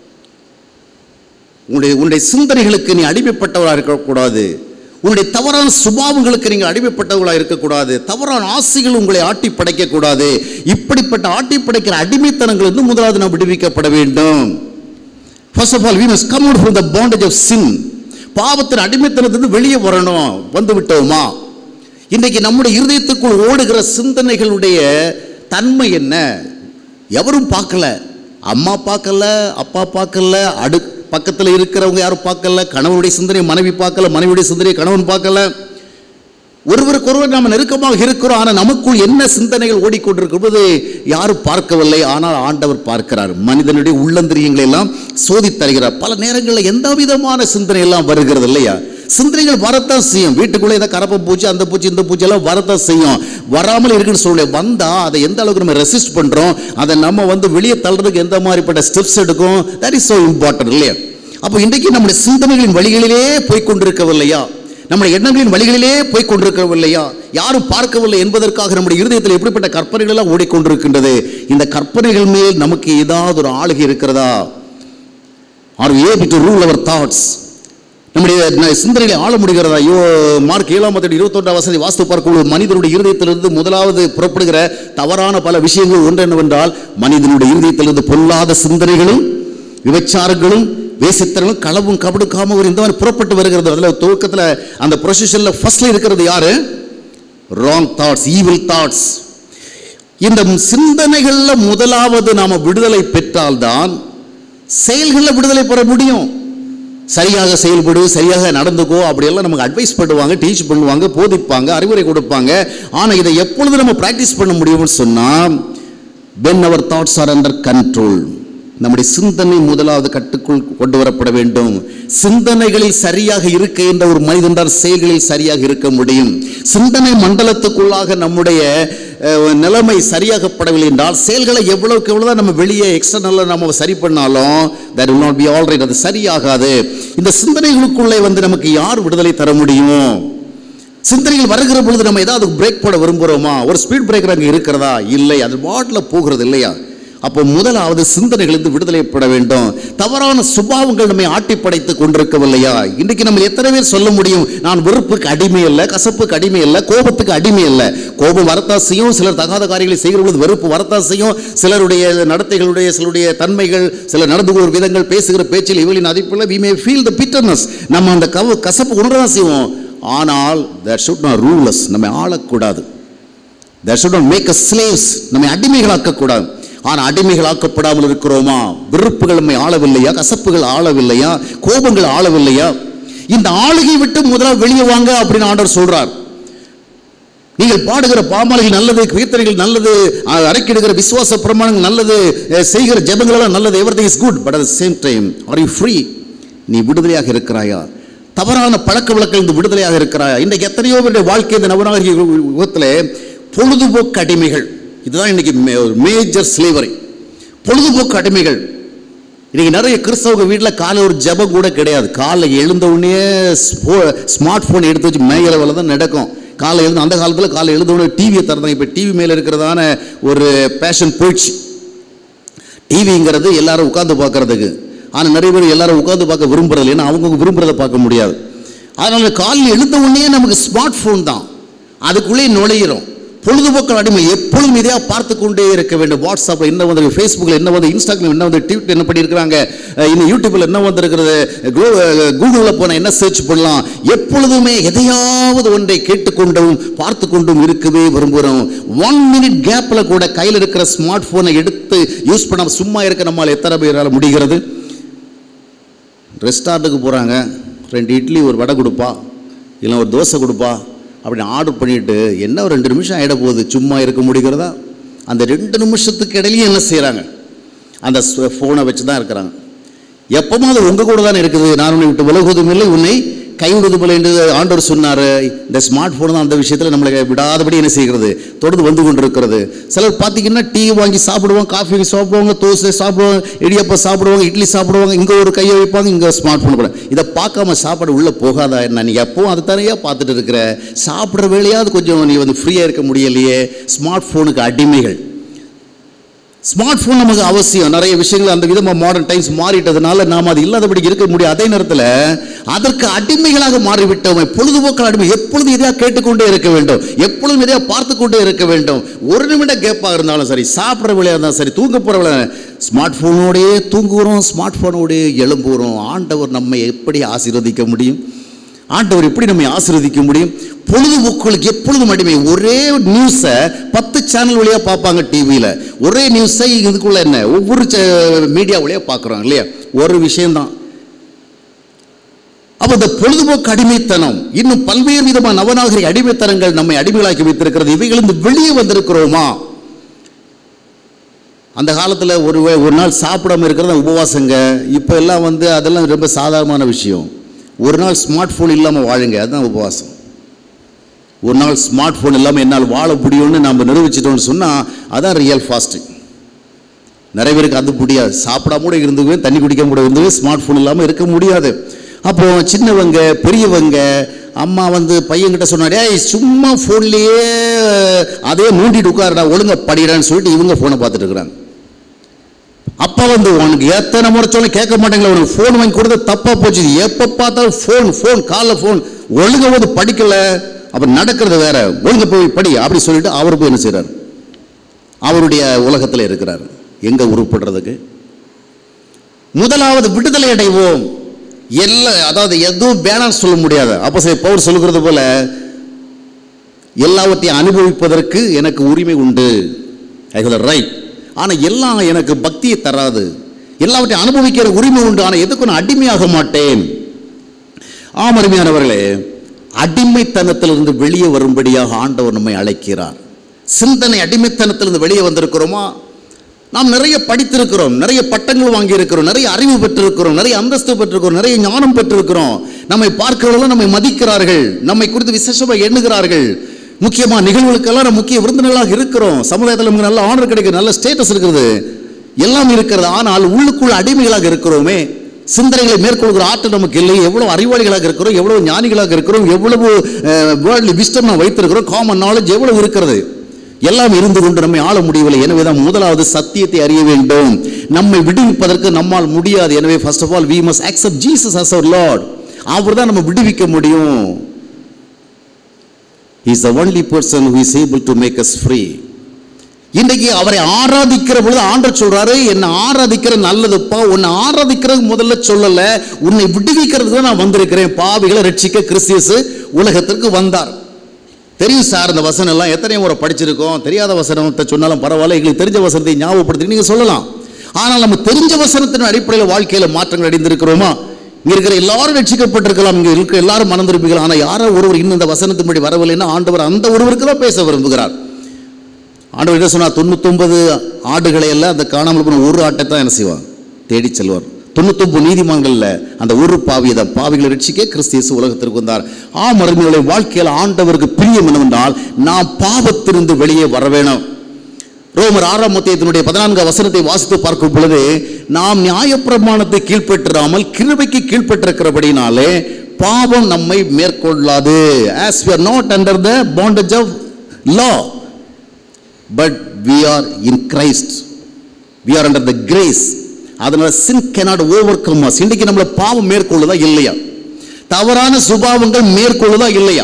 A: உன்னுடைய உன்னுடைய சிந்தனைகளுக்கு நீ அடிமைப்பட்டவராக இருக்கக்கூடாது உன்னுடைய தவறான சுபாவங்களுக்கு நீங்கள் அடிமைப்பட்டவர்களாக இருக்கக்கூடாது தவறான ஆசைகள் உங்களை ஆட்டி படைக்கக்கூடாது இப்படிப்பட்ட ஆட்டி படைக்கிற அடிமைத்தனங்கள் வந்து முதலாவது நாம் விடுவிக்கப்பட வேண்டும் first of all we must come out from the bondage of sin பாவத்தின் அடிமைத்தனத்திலிருந்து வெளியே வரணும் வந்து விட்டோமா இன்றைக்கு நம்முடைய இருதயத்துக்குள் ஓடுகிற சிந்தனைகளுடைய தன்மை என்ன எவரும் பார்க்கல அம்மா பார்க்கல அப்பா பார்க்கல அடு பக்கத்தில் இருக்கிறவங்க யாரும் பார்க்கல கணவனுடைய சிந்தனை மனைவி பார்க்கல மனைவியுடைய சிந்தனை கணவன் பார்க்கல ஒருவருக்கு ஒருவர் நாம் நெருக்கமாக இருக்கிறோம் ஆனால் நமக்குள் என்ன சிந்தனைகள் ஓடிக்கொண்டிருக்கிறது யாரும் பார்க்கவில்லை ஆனால் ஆண்டவர் பார்க்கிறார் மனிதனுடைய உள்ளந்திரியங்களை எல்லாம் சோதித் தருகிறார் பல நேரங்களில் எந்த விதமான சிந்தனை எல்லாம் வருகிறது இல்லையா சிந்தனைகள் வரத்தான் செய்யும் வீட்டுக்குள்ளே ஏதாவது கரப்பை பூச்சி அந்த பூச்சி இந்த பூச்சி எல்லாம் வரத்தான் செய்யும் வராமல் இருக்குன்னு சொல்ல வந்தா அதை எந்த அளவுக்கு நம்ம ரெசிஸ்ட் பண்றோம் அதை நம்ம வந்து வெளியே தள்ளுறதுக்கு எந்த மாதிரிப்பட்ட ஸ்டெப்ஸ் எடுக்கும் தட் இஸ் so இம்பார்ட்டன்ட் இல்லையா அப்போ இன்றைக்கு நம்முடைய சிந்தனைகளின் வழிகளிலே போய் கொண்டிருக்கவில்லையா நம்முடைய எண்ணங்களின் வழிகளிலே போய் கொண்டிருக்கவில்லையா யாரும் பார்க்கவில்லை என்பதற்காக நம்முடைய இருதயத்தில் எப்படிப்பட்ட கற்பனைகள் எல்லாம் ஓடிக்கொண்டிருக்கின்றது இந்த கற்பனைகள் மேல் நமக்கு ஏதாவது ஒரு ஆளுகை இருக்கிறதா are able to rule our thoughts நம்முடைய ந- சிந்தனைகளை ஆள முடிகிறதா ஐயோ மார்க் ஏழாம் மத்திய இருபத்தொன்றாம் வசதி வாஸ்து பார்க்கும் மனிதனுடைய இருதயத்திலிருந்து முதலாவது புறப்படுகிற தவறான பல விஷயங்கள் ஒன்று என்னவென்றால் மனிதனுடைய இருதயத்திலிருந்து பொல்லாத சிந்தனைகளும் விபச்சாரங்களும் வேசித்தனங்களும் களவும் கபடு காமவர் இந்த மாதிரி புறப்பட்டு வருகிறது அதில் துவக்கத்தில் அந்த ப்ரொசஷனில் ஃபர்ஸ்ட்ல இருக்கிறது யாரு ராங் தாட்ஸ் ஈவில் தாட்ஸ் இந்த சிந்தனைகளில் முதலாவது நாம விடுதலை பெற்றால்தான் செயல்களில் விடுதலை பெற முடியும் சரியாக செயல்படு சரியாக நடந்துக்கோ அப்படியெல்லாம் நமக்கு அட்வைஸ் பண்ணுவாங்க டீச் பண்ணுவாங்க போதிப்பாங்க அறிவுரை கொடுப்பாங்க ஆனால் இதை எப்பொழுது நம்ம ப்ராக்டிஸ் பண்ண முடியும்னு சொன்னால் when our thoughts are under control நம்முடைய சிந்தனை முதலாவது கட்டுக்குள் கொண்டு வரப்பட வேண்டும் சிந்தனைகளில் சரியாக இருக்கின்ற ஒரு மனிதன் தான் செயல்களில் சரியாக இருக்க முடியும் சிந்தனை மண்டலத்துக்குள்ளாக நம்முடைய அஹ், நிலைமை சரியாகப்படவில்லை என்றால் செயல்களை எவ்வளவுக்கு எவ்வளவு நம்ம வெளியே எக்ஸ்டர்னலாக நம்ம சரி பண்ணாலும் that will not be all right அது சரியாகாது இந்த சிந்தனைகளுக்குள்ளே வந்து நமக்கு யார் விடுதலை தர முடியும் சிந்தனைகள் வருகிற பொழுது நம்ம ஏதாவது பிரேக் போட விரும்புகிறோமா ஒரு ஸ்பீட் பிரேக்கர் அங்கே இருக்கிறதா இல்லை அது பாட்டில் போகிறது இல்லையா அப்போ முதலாவது சிந்தனைகளிலிருந்து விடுதலைப்பட வேண்டும் தவறான சுபாவங்கள் நம்மை ஆட்டி படைத்து கொண்டிருக்கவில்லையா இன்றைக்கு நம்ம எத்தனை பேர் சொல்ல முடியும் நான் வெறுப்புக்கு அடிமை இல்லை கசப்புக்கு அடிமை இல்லை கோபத்துக்கு அடிமை இல்லை கோபம் வரத்தா செய்யும் சிலர் தகாத காரியங்களை செய்கிற பொழுது வெறுப்பு வரத்தா செய்யும் சிலருடைய நடத்தைகளுடைய சிலருடைய தன்மைகள் சிலர் நடந்து கொள்கிற விதங்கள் பேசுகிற பேச்சில் இவளின் அதிப்பில் we may feel the bitterness நம்ம அந்த கவ கசப்பு உணர தான் செய்வோம் ஆனால் that should not rule us நம்மை ஆளக்கூடாது that should not make us slaves நம்மை அடிமைகளாக்கக்கூடாது ஆனால் அடிமைகளாக்கப்படாமல் இருக்கிறோமா விருப்புகள் நம்மை ஆளவில்லையா கசப்புகள் ஆளவில்லையா கோபங்கள் ஆளவில்லையா இந்த ஆளுகை விட்டு முதல்ல வெளியே வாங்க அப்படின்னு ஆண்டவர் சொல்றார் நீங்கள் பாடுகிற பாமாலைகள் நல்லது கீர்த்தனைகள் நல்லது அஹ், அறிக்கையிடுகிற விசுவாச பிரமாணங்கள் நல்லது அஹ், செய்கிற ஜெபங்கள் எல்லாம் நல்லது every is good but at same time are you free நீ விடுதலையாக இருக்கிறாயா தவறான பழக்க வழக்கிலிருந்து விடுதலையாக இருக்கிறாயா இன்றைக்கு எத்தனையோ பேருடைய வாழ்க்கை இந்த நவநாகரிக யுகத்தில் பொழுதுபோக்கு அடிமைகள் இதுதான் இன்னைக்கு மேஜர் ஸ்லேவரி பொழுதுபோக்கு அடிமைகள் இன்னைக்கு நிறைய கிறிஸ்தவங்க வீட்டில் காலையில் ஒரு ஜெபம் கூட கிடையாது காலைல எழுந்த உடனே ஸ்மார்ட் ஃபோன் எடுத்து வச்சு மேய்கிற வேலை தான் நடக்கும் காலை எழுந்து அந்த காலத்தில் காலை எழுந்த உடனே டிவியை திறந்தாங்க இப்போ டிவி மேலே இருக்கிறதான ஒரு பேஷன் போயிடுச்சு டிவிங்கிறது எல்லாரும் உட்காந்து பார்க்கறதுக்கு ஆனால் நிறைய பேர் எல்லாரும் உட்காந்து பார்க்க விரும்புறது ஏன்னா அவங்க விரும்புறதை பார்க்க முடியாது அதனால காலையில் எழுந்த உடனே நமக்கு ஸ்மார்ட் ஃபோன் தான் அதுக்குள்ளே நுழையிறோம் பொழுதுபோக்கு அடிமை எப்பொழுதும் இதையா பார்த்து கொண்டே இருக்க வேண்டும் வாட்ஸ்அப்பில் என்ன வந்து ஃபேஸ்புக்கில் என்ன வந்து இன்ஸ்டாகிராம் என்ன வந்து ட்விட்டர் என்ன பண்ணியிருக்கிறாங்க அஹ் இன்னும் யூடியூப்பில் என்ன வந்திருக்கிறது கூகுளில் போனால் என்ன சர்ச் பண்ணலாம் எப்பொழுதுமே எதையாவது ஒன்றை கேட்டுக்கொண்டும் பார்த்து கொண்டும் இருக்கவே விரும்புகிறோம் ஒன் மினிட் கேப்பில் கூட கையில் இருக்கிற ஸ்மார்ட் ஃபோனை எடுத்து யூஸ் பண்ணாம சும்மா இருக்க நம்மால் எத்தனை பேரால் முடிகிறது ரெஸ்டாரண்ட்டுக்கு போகிறாங்க ரெண்டு இட்லி ஒரு வடை கொடுப்பா இல்லை ஒரு தோசை கொடுப்பா அப்படின்னு ஆர்டர் பண்ணிட்டு என்ன ஒரு ரெண்டு நிமிஷம் ஆகிட போகுது சும்மா இருக்க முடிகிறதா அந்த ரெண்டு நிமிஷத்துக்கு இடையிலையும் என்ன செய்கிறாங்க அந்த ஃபோனை வச்சு தான் இருக்கிறாங்க எப்பவும் அது உங்கள் கூட தானே இருக்குது நான் உன்னை விட்டு விலகுவதும் இல்லை உன்னை கைவிடுவதும் இல்லை என்று ஆண்டவர் சொன்னார் இந்த ஸ்மார்ட் ஃபோன் தான் அந்த விஷயத்தில் நம்மளை விடாதபடி என்ன செய்கிறது தொடர்ந்து வந்து கொண்டிருக்கிறது சிலர் பார்த்தீங்கன்னா டீ வாங்கி சாப்பிடுவாங்க காஃபி வாங்கி சாப்பிடுவாங்க தோசை சாப்பிடுவாங்க இடியப்பம் சாப்பிடுவாங்க இட்லி சாப்பிடுவாங்க இங்கே ஒரு கையை வைப்பாங்க இங்கே ஸ்மார்ட் ஃபோன் கூட இதை பார்க்காம சாப்பாடு உள்ளே போகாதா என்ன நீ எப்பவும் அது தானேயா பார்த்துட்டு இருக்கிற சாப்பிட்ற வேலையாவது கொஞ்சம் நீ வந்து ஃப்ரீயாக இருக்க முடியலையே ஸ்மார்ட் ஃபோனுக்கு அடிமைகள் ஸ்மார்ட் ஃபோன் நமக்கு அவசியம் நிறைய விஷயங்கள் அந்த விதமாக மாடர்ன் டைம்ஸ் மாறிட்டதுனால நாம் அது இல்லாதபடி இருக்க முடியும் அதே நேரத்தில் அதற்கு அடிமைகளாக மாறிவிட்டோம் பொழுதுபோக்கு அடிமை எப்பொழுதும் இதையா கேட்டுக்கொண்டே இருக்க வேண்டும் எப்பொழுதும் இதையா பார்த்து கொண்டே இருக்க வேண்டும் ஒரு நிமிட கேப்பாக இருந்தாலும் சரி சாப்பிட்ற வேலையாக இருந்தாலும் சரி தூங்க போகிற வேலை ஸ்மார்ட் ஃபோனோடையே தூங்குகிறோம் ஸ்மார்ட் ஃபோனோடையே எழும்புகிறோம் ஆண்டவர் நம்மை எப்படி ஆசீர்வதிக்க முடியும் ஆண்டவர் எப்படி நம்மை ஆசீர்வதிக்க முடியும் பொழுதுபோக்குகளுக்கு எப்பொழுதும் அடிமை ஒரே நியூஸை பத்து சேனல் வழியாக பார்ப்பாங்க டிவியில் ஒரே நியூஸை இதுக்குள்ள என்ன ஒவ்வொரு மீடியா வழியாக பார்க்குறோம் இல்லையா ஒரு விஷயம்தான் அப்போ இந்த பொழுதுபோக்கு அடிமைத்தனம் இன்னும் பல்வேறு விதமான நவநாகரிக அடிமைத்தனங்கள் நம்மை அடிமைகளாக்கி வைத்திருக்கிறது இவைகளிருந்து வெளியே வந்திருக்கிறோமா அந்த காலத்தில் ஒரு வே- ஒரு நாள் சாப்பிடாம இருக்கிறது உபவாசங்க இப்போ எல்லாம் வந்து அதெல்லாம் ரொம்ப சாதாரணமான விஷயம் ஒரு நாள் ஸ்மார்ட் ஃபோன் இல்லாமல் வாழுங்க அதுதான் உபவாசம் ஒரு நாள் ஸ்மார்ட் ஃபோன் இல்லாமல் என்னால் வாழ முடியும்னு நம்ம நிரூபிச்சிட்டோம்னு சொன்னால் அதான் ரியல் ஃபாஸ்டிங் நிறைய பேருக்கு அது முடியாது சாப்பிடாம கூட இருந்துவே தண்ணி குடிக்காம கூட இருந்துவே ஸ்மார்ட் ஃபோன் இல்லாமல் இருக்க முடியாது அப்போ சின்னவங்க பெரியவங்க அம்மா வந்து பையன்கிட்ட சொன்னாரு ஏய் சும்மா ஃபோன்லேயே அதே மூண்டிட்டு உட்காருடா ஒழுங்கா படிடான்னு சொல்லிட்டு இவங்க ஃபோனை பார்த்துட்டு இருக்கிறாங்க அப்பா வந்து உனக்கு எத்தனை முறை சொல்ல கேட்க மாட்டேங்களா உனக்கு ஃபோன் வாங்கி கொடுத்து தப்பா போச்சு எப்போ பார்த்தாலும் ஃபோன் ஃபோன் காலைல ஃபோன் ஒழுங்கா போது படிக்கல அப்புறம் நடக்கிறது வேற ஒழுங்க போய் படி அப்படி சொல்லிட்டு அவர் போய் என்ன செய்றாரு அவருடைய உலகத்தில் இருக்கிறார் எங்க உருப்படுறதுக்கு முதலாவது விடுதலை அடைவோம் எல்லா அதாவது எதுவும் வேணாம்னு சொல்ல முடியாது அப்போ சரி பவுல் சொல்லுகிறது போல எல்லாவற்றையும் அனுபவிப்பதற்கு எனக்கு உரிமை உண்டு ஐ ரைட் ஆனால் எல்லாம் எனக்கு பக்தியை தராது எல்லாவற்றையும் அனுபவிக்கிற உரிமை உண்டு ஆனால் எதுக்கும் நான் அடிமையாக மாட்டேன் ஆம் அருமையானவர்களே அடிமைத்தனத்திலிருந்து வெளியே வரும்படியாக ஆண்டவர் நம்மை அழைக்கிறார் சிந்தனை அடிமைத்தனத்திலிருந்து வெளியே வந்திருக்கிறோமா நாம் நிறைய படித்திருக்கிறோம் நிறைய பட்டங்கள் வாங்கியிருக்கிறோம் நிறைய அறிவு பெற்றிருக்கிறோம் நிறைய அந்தஸ்து பெற்றிருக்கிறோம் நிறைய ஞானம் பெற்றிருக்கிறோம் நம்மை பார்க்கிறவர்கள் நம்மை மதிக்கிறார்கள் நம்மை குறித்து விசேஷமாக எண்ணுகிறார்கள் முக்கியமா நிகழ்வுகளுக்கெல்லாம் நம்ம முக்கிய விருந்தினர்களாக இருக்கிறோம் சமுதாயத்தில் நமக்கு நல்ல ஆனர் கிடைக்கும் நல்ல ஸ்டேட்டஸ் இருக்கிறது எல்லாம் இருக்கிறது ஆனால் உள்ளுக்குள்ள அடிமைகளாக இருக்கிறோமே சிந்தனைகளை மேற்கொள்கிற ஆற்றல் நமக்கு இல்லை எவ்வளவு அறிவாளிகளாக இருக்கிறோம் எவ்வளவு ஞானிகளாக இருக்கிறோம் எவ்வளவு வேர்ல்டு விஸ்டம் நாம் வைத்திருக்கிறோம் காமன் நாலேஜ் எவ்வளவு இருக்கிறது எல்லாம் இருந்து கொண்டு நம்மை ஆள முடியவில்லை எனவே தான் முதலாவது சத்தியத்தை அறிய வேண்டும் நம்மை விடுவிப்பதற்கு நம்மால் முடியாது எனவே first of all we must accept Jesus as our lord அவர் தான் நம்ம விடுவிக்க முடியும் is the only person who is able to make us free இன்றைக்கு அவரை ஆராதிக்கிற பொழுது ஆண்டவர் சொல்றாரு என்னை ஆராதிக்கிற நல்லதுப்பா உன்னை ஆராதிக்கிறது முதல்ல சொல்லல உன்னை விடுவிக்கிறதுக்கு தான் நான் வந்திருக்கிறேன் பாவிகளை ரட்சிக்க கிறிஸ்தியஸ் உலகத்திற்கு வந்தார் தெரியும் சார் இந்த வசனம் எல்லாம் எத்தனை முறை படிச்சிருக்கோம் தெரியாத வசனத்தை சொன்னாலும் பரவாயில்ல எங்களுக்கு தெரிஞ்ச வசனத்தை ஞாபகப்படுத்தி நீங்க சொல்லலாம் ஆனால் நம்ம தெரிஞ்ச வசனத்தின் அடிப்படையில் வாழ்க்கையில மாற்றங்கள் அடைந்திருக்கிறோமா இங்க இருக்கிற எல்லாரும் ரட்சிக்கப்பட்டிருக்கலாம் இங்க இருக்கிற எல்லாரும் மனம் திரும்பிக்கலாம் ஆனால் யாரோ ஒருவர் இன்னும் இந்த வசனத்தின்படி வரவில்லைன்னா ஆண்டவர் அந்த ஒருவருக்கு தான் பேச விரும்புகிறார் ஆண்டவர் என்ன சொன்னார் தொண்ணூத்தொன்பது ஆடுகளை எல்லாம் அந்த காணாமல் போன ஒரு ஆட்டை தான் என்ன செய்வார் தேடி செல்வார் தொண்ணூத்தொன்பது நீதிமன்றங்கள்ல அந்த ஒரு பாவியை தான் பாவிகளை ரட்சிக்க கிறிஸ்து இயேசு உலகத்திற்கு வந்தார் ஆ மருமையுடைய வாழ்க்கையில் ஆண்டவருக்கு பிரியம் என்னவென்றால் நாம் பாவத்திலிருந்து வெளியே வர வேணும் ரோமர் ஆறாம் மத்தியத்தினுடைய பதினான்கு வசனத்தை வாசித்து பார்க்கும் பொழுது நாம் நியாயப்பிரமாணத்தை கீழ்ப்பெற்றாமல் கிருபைக்கு கீழ்ப்பட்டிருக்கிறபடினாலே பாவம் நம்மை மேற்கொள்ளாது as we are not under the bondage of law but we are in Christ we are under the grace அதனால sin cannot overcome us இன்றைக்கு நம்மள பாவம் மேற்கொள்ளுதா இல்லையா தவறான சுபாவங்கள் மேற்கொள்ளுதா இல்லையா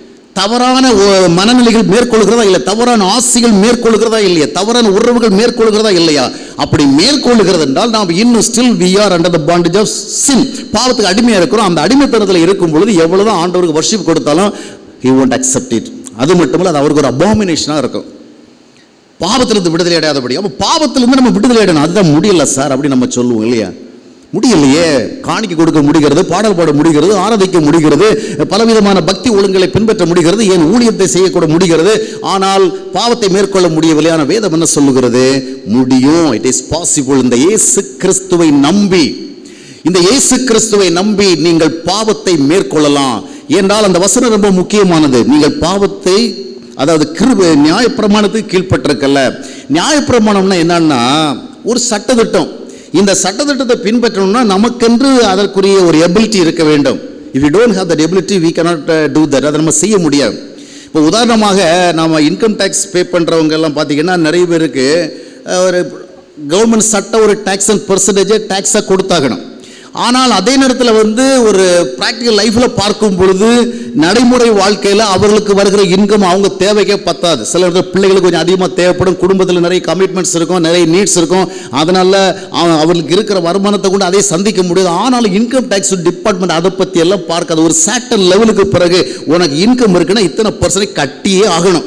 A: தவறான ஒ- மனநிலைகள் மேற்கொள்கிறதா இல்லை தவறான ஆசைகள் மேற்கொள்கிறதா இல்லையா தவறான உறவுகள் மேற்கொள்கிறதா இல்லையா அப்படி மேற்கொள்கிறது என்றால் நாம் இன்னும் still we are under the bondage of sin பாவத்துக்கு அடிமையா இருக்கிறோம் அந்த அடிமைத்தனத்தில் இருக்கும் பொழுது எவ்வளவுதான் ஆண்டவருக்கு வர்ஷிப் கொடுத்தாலும் he won't accept it அது மட்டும் இல்ல அது அவருக்கு ஒரு அபாமினேஷனாக இருக்கும் பாவத்திலிருந்து விடுதலை அடையாதபடி அப்போ பாவத்திலிருந்து நம்ம விடுதலை அடையணும் அதுதான் முடியல சார் அப்படி நம்ம சொல்லுவோம் இல்லையா முடியலையே காணிக்கை கொடுக்க முடிகிறது பாடல் பாட முடிகிறது ஆராதிக்க முடிகிறது பலவிதமான பக்தி ஒழுங்குகளை பின்பற்ற முடிகிறது ஏன் ஊழியத்தை செய்யக்கூட முடிகிறது ஆனால் பாவத்தை மேற்கொள்ள முடியவில்லை ஆனால் வேதம் என்ன சொல்லுகிறது முடியும் இட் இஸ் பாசிபிள் இந்த இயேசு கிறிஸ்துவை நம்பி இந்த இயேசு கிறிஸ்துவை நம்பி நீங்கள் பாவத்தை மேற்கொள்ளலாம் என்றால் அந்த வசனம் ரொம்ப முக்கியமானது நீங்கள் பாவத்தை அதாவது கிருப நியாயப்பிரமாணத்துக்கு கீழ்ப்பட்டிருக்கல நியாயப்பிரமாணம்னா என்னன்னா ஒரு சட்டத்திட்டம் இந்த சட்டத்திட்டத்தை பின்பற்றணும்னா நமக்கென்று அதற்குரிய ஒரு எபிலிட்டி இருக்க வேண்டும் if you don't have that ability we cannot do that அதை நம்ம செய்ய முடியாது இப்போ உதாரணமாக நாம இன்கம் டேக்ஸ் பே பண்ணுறவங்க எல்லாம் பார்த்தீங்கன்னா நிறைய பேருக்கு அஹ், ஒரு கவர்மெண்ட் சட்டம் ஒரு டேக்ஸ் அண்ட் பர்சன்டேஜை டேக்ஸாக கொடுத்தாகணும் ஆனால் அதே நேரத்தில் வந்து ஒரு ப்ராக்டிக்கல் லைஃப்பில் பார்க்கும் பொழுது நடைமுறை வாழ்க்கையில் அவர்களுக்கு வருகிற இன்கம் அவங்க தேவைக்கே பத்தாது சில இடத்துல பிள்ளைகளுக்கு கொஞ்சம் அதிகமாக தேவைப்படும் குடும்பத்தில் நிறைய கமிட்மெண்ட்ஸ் இருக்கும் நிறைய நீட்ஸ் இருக்கும் அதனால அவ- அவர்களுக்கு இருக்கிற வருமானத்தை கொண்டு அதை சந்திக்க முடியாது ஆனாலும் இன்கம் டேக்ஸ் டிபார்ட்மெண்ட் அதை பற்றி எல்லாம் பார்க்காது ஒரு சேட்டன் லெவலுக்கு பிறகு உனக்கு இன்கம் இருக்குன்னா இத்தனை பர்சன்ட் கட்டியே ஆகணும்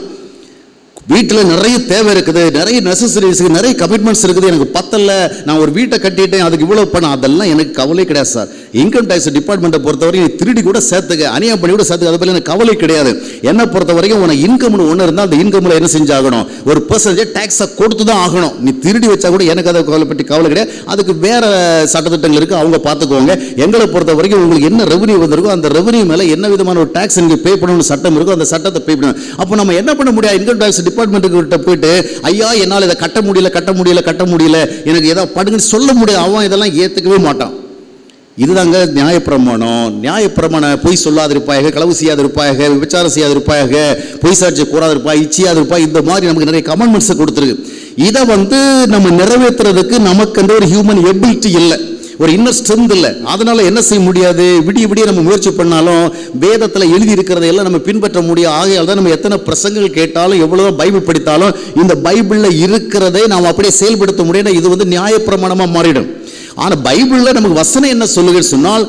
A: வீட்டில் நிறைய தேவை இருக்குது நிறைய நெசசரிஸ் நிறைய கமிட்மெண்ட்ஸ் இருக்குது எனக்கு பத்தல நான் ஒரு வீட்டை கட்டிட்டேன் அதுக்கு இவ்வளோ பணம் அதெல்லாம் எனக்கு கவலை கிடையாது சார் இன்கம் டேக்ஸ் டிபார்ட்மெண்ட்டை பொறுத்தவரைக்கும் நீ திருடி கூட சேர்த்துக்க அநியாயம் பண்ணி கூட சேர்த்துக்க அதை பற்றி எனக்கு கவலை கிடையாது என்னை பொறுத்த வரைக்கும் உனக்கு இன்கம்னு ஒன்று இருந்தால் அந்த இன்கமில் என்ன செஞ்சாகணும் ஒரு பர்சன்டேஜ் டேக்ஸை கொடுத்து தான் ஆகணும் நீ திருடி வச்சா கூட எனக்கு அதை கவலை பற்றி கவலை கிடையாது அதுக்கு வேற சட்டத்திட்டங்கள் இருக்குது அவங்க பார்த்துக்குவாங்க எங்களை பொறுத்த வரைக்கும் உங்களுக்கு என்ன ரெவன்யூ வந்திருக்கோ அந்த ரெவன்யூ மேலே என்ன விதமான ஒரு டேக்ஸ் நீங்கள் பே பண்ணணும்னு சட்டம் இருக்கோ அந்த சட்டத்தை பே பண்ணணும் அப்போ நம்ம என்ன பண்ண முடியாது இன்கம் டேக்ஸ் டிபார்ட்மெண்ட்டுக்கு கிட்ட போயிட்டு ஐயா என்னால் இதை கட்ட முடியல கட்ட முடியல கட்ட முடியல எனக்கு ஏதாவது படுங்கன்னு சொல்ல முடியாது அவன் இதெல்லாம் ஏற்றுக்கவே மாட்டான் இதுதாங்க நியாயப்பிரமாணம் நியாயப்பிரமாண பொய் சொல்லாதிருப்பாயாக களவு செய்யாதிருப்பாயாக விபச்சாரம் செய்யாதிருப்பாயாக பொய் சாட்சி கூறாதிருப்பாய் இச்சியாதிருப்பாய் இந்த மாதிரி நமக்கு நிறைய கமெண்ட்ஸை கொடுத்துருக்கு இதை வந்து நம்ம நிறைவேற்றுறதுக்கு நமக்கு அந்த ஒரு ஹியூமன் எபிலிட்டி இல்லை ஒரு இன்னர் ஸ்ட்ரென்த் இல்லை அதனால என்ன செய்ய முடியாது விடிய விடிய நம்ம முயற்சி பண்ணாலும் வேதத்தில் எழுதி இருக்கிறதையெல்லாம் நம்ம பின்பற்ற முடியும் ஆகையால் தான் நம்ம எத்தனை பிரசங்கங்கள் கேட்டாலும் எவ்வளோ பைபிள் படித்தாலும் இந்த பைபிளில் இருக்கிறதை நாம் அப்படியே செயல்படுத்த முடியும் இது வந்து நியாயப்பிரமாணமாக மாறிடும் ஆனால் பைபிளில் நமக்கு வசனம் என்ன சொல்லுகிறது சொன்னால்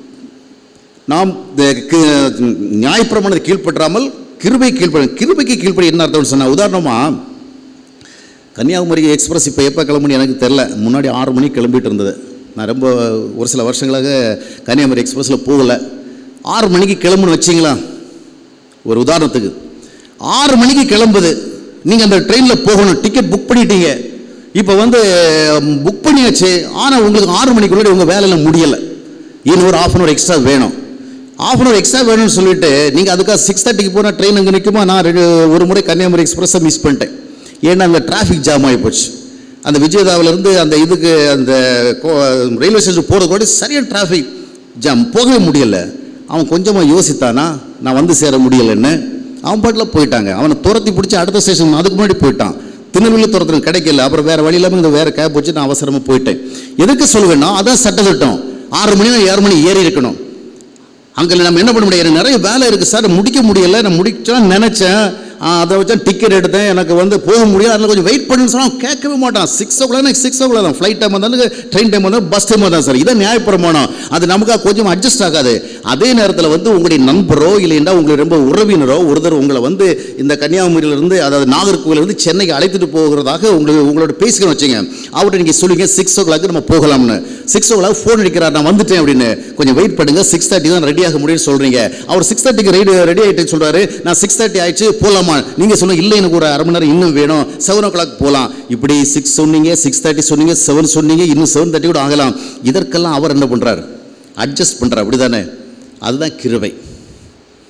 A: நாம் இந்த கி- நியாயப்பிரமாணத்தை கீழ்ப்பற்றாமல் கிருபை கீழ்ப்பட கிருபைக்கு கீழ்ப்படி என்ன அர்த்தம்னு சொன்னா உதாரணமாக கன்னியாகுமரி எக்ஸ்பிரஸ் இப்போ எப்போ கிளம்புன்னு எனக்கு தெரில முன்னாடி ஆறு மணிக்கு கிளம்பிட்டு இருந்தது நான் ரொம்ப ஒரு சில வருஷங்களாக கன்னியாகுமரி எக்ஸ்பிரஸில் போகலை ஆறு மணிக்கு கிளம்புன்னு வச்சிங்களா ஒரு உதாரணத்துக்கு ஆறு மணிக்கு கிளம்புது நீங்கள் அந்த ட்ரெயினில் போகணும் டிக்கெட் புக் பண்ணிட்டீங்க இப்போ வந்து புக் பண்ணியாச்சு ஆனால் உங்களுக்கு ஆறு மணிக்குள்ளே உங்கள் வேலையில் முடியலை இன்னும் ஒரு ஆஃப் அன் ஹவர் எக்ஸ்ட்ரா வேணும் ஆஃப் அன் ஹவர் எக்ஸ்ட்ரா வேணும்னு சொல்லிட்டு நீங்கள் அதுக்காக சிக்ஸ் தேர்ட்டிக்கு போனால் ட்ரெயின் அங்கே நிற்குமா நான் ரெண்டு- ஒரு முறை கன்னியாகுமரி எக்ஸ்பிரஸை மிஸ் பண்ணிட்டேன் ஏன்னா அங்கே டிராஃபிக் ஜாம் ஆகி போச்சு அந்த விஜயதாவிலேருந்து அந்த இதுக்கு அந்த கோ- ரயில்வே ஸ்டேஷன் போகிறது கூட சரியான டிராஃபிக் ஜாம் போகவே முடியல அவன் கொஞ்சமாக யோசித்தானா நான் வந்து சேர முடியலைன்னு அவன் பாட்டில் போயிட்டாங்க அவனை துரத்தி பிடிச்சி அடுத்த ஸ்டேஷன் அதுக்கு முன்னாடி போயிட்டான் திருநெல்வேலி துரத்துறது கிடைக்கல அப்புறம் வேற வழி இல்லாமல் இந்த வேற கேப் வச்சு நான் அவசரமாக போயிட்டேன் எதுக்கு சொல்லுவேன்னா அதான் சட்டத்திட்டம் ஆறு மணி ஏழு மணி ஏறி இருக்கணும் அங்கே நம்ம என்ன பண்ண முடியாது எனக்கு நிறைய வேலை இருக்குது சார் முடிக்க முடியல நான் முடிச்சோன்னு நினச்சேன் ஆ, அதை வச்சா டிக்கெட் எடுத்தேன் எனக்கு வந்து போக முடியல அதில் கொஞ்சம் வெயிட் பண்ணுன்னு சொன்னா அவன் கேட்கவே மாட்டான் six o'clock six o'clock தான் ஃப்ளைட் டைம் வந்தாலும் ட்ரெயின் டைம் வந்தாலும் பஸ் டைம் வந்தால் சார் இதான் நியாயப்பிரமாணம் அது நமக்கு கொஞ்சம் அட்ஜஸ்ட் ஆகாது அதே நேரத்தில் வந்து உங்களுடைய நண்பரோ இல்லைன்னா உங்களுடைய ரொம்ப உறவினரோ ஒருத்தர் உங்களை வந்து இந்த கன்னியாகுமரியிலிருந்து அதாவது நாகர்கோவிலிருந்து சென்னைக்கு அழைத்துட்டு போகிறதாக உங்களுக்கு உங்களோட பேசிக்கணும் வச்சுங்க அவர்கிட்ட நீங்கள் சொல்லுங்க சிக்ஸ் ஓ கிளாக் நம்ம போகலாம்னு சிக்ஸ் ஓ கிளாக் ஃபோன் அடிக்கிறார் நான் வந்துட்டேன் அப்படின்னு கொஞ்சம் வெயிட் பண்ணுங்க சிக்ஸ் தேர்ட்டி தான் ரெடி ஆக முடியும்னு சொல்றீங்க அவர் சிக்ஸ் தேர்ட்டிக்கு ரெடி ரெடி ஆகிட்டு சொல்றாரு நான் சிக்ஸ் தேர்ட்டி ஆயிடுச்சு போகலாமா நீங்க சொன்ன இல்லை எனக்கு ஒரு அரை மணி நேரம் இன்னும் வேணும் செவன் ஓ கிளாக் போகலாம் இப்படி சிக்ஸ் சொன்னீங்க சிக்ஸ் தேர்ட்டி சொன்னீங்க செவன் சொன்னீங்க இன்னும் செவன் தேர்ட்டி கூட ஆகலாம் இதற்கெல்லாம் அவர் என்ன பண்றாரு அட்ஜஸ்ட் பண்றாரு அப்படிதானே அதுதான் கிருபை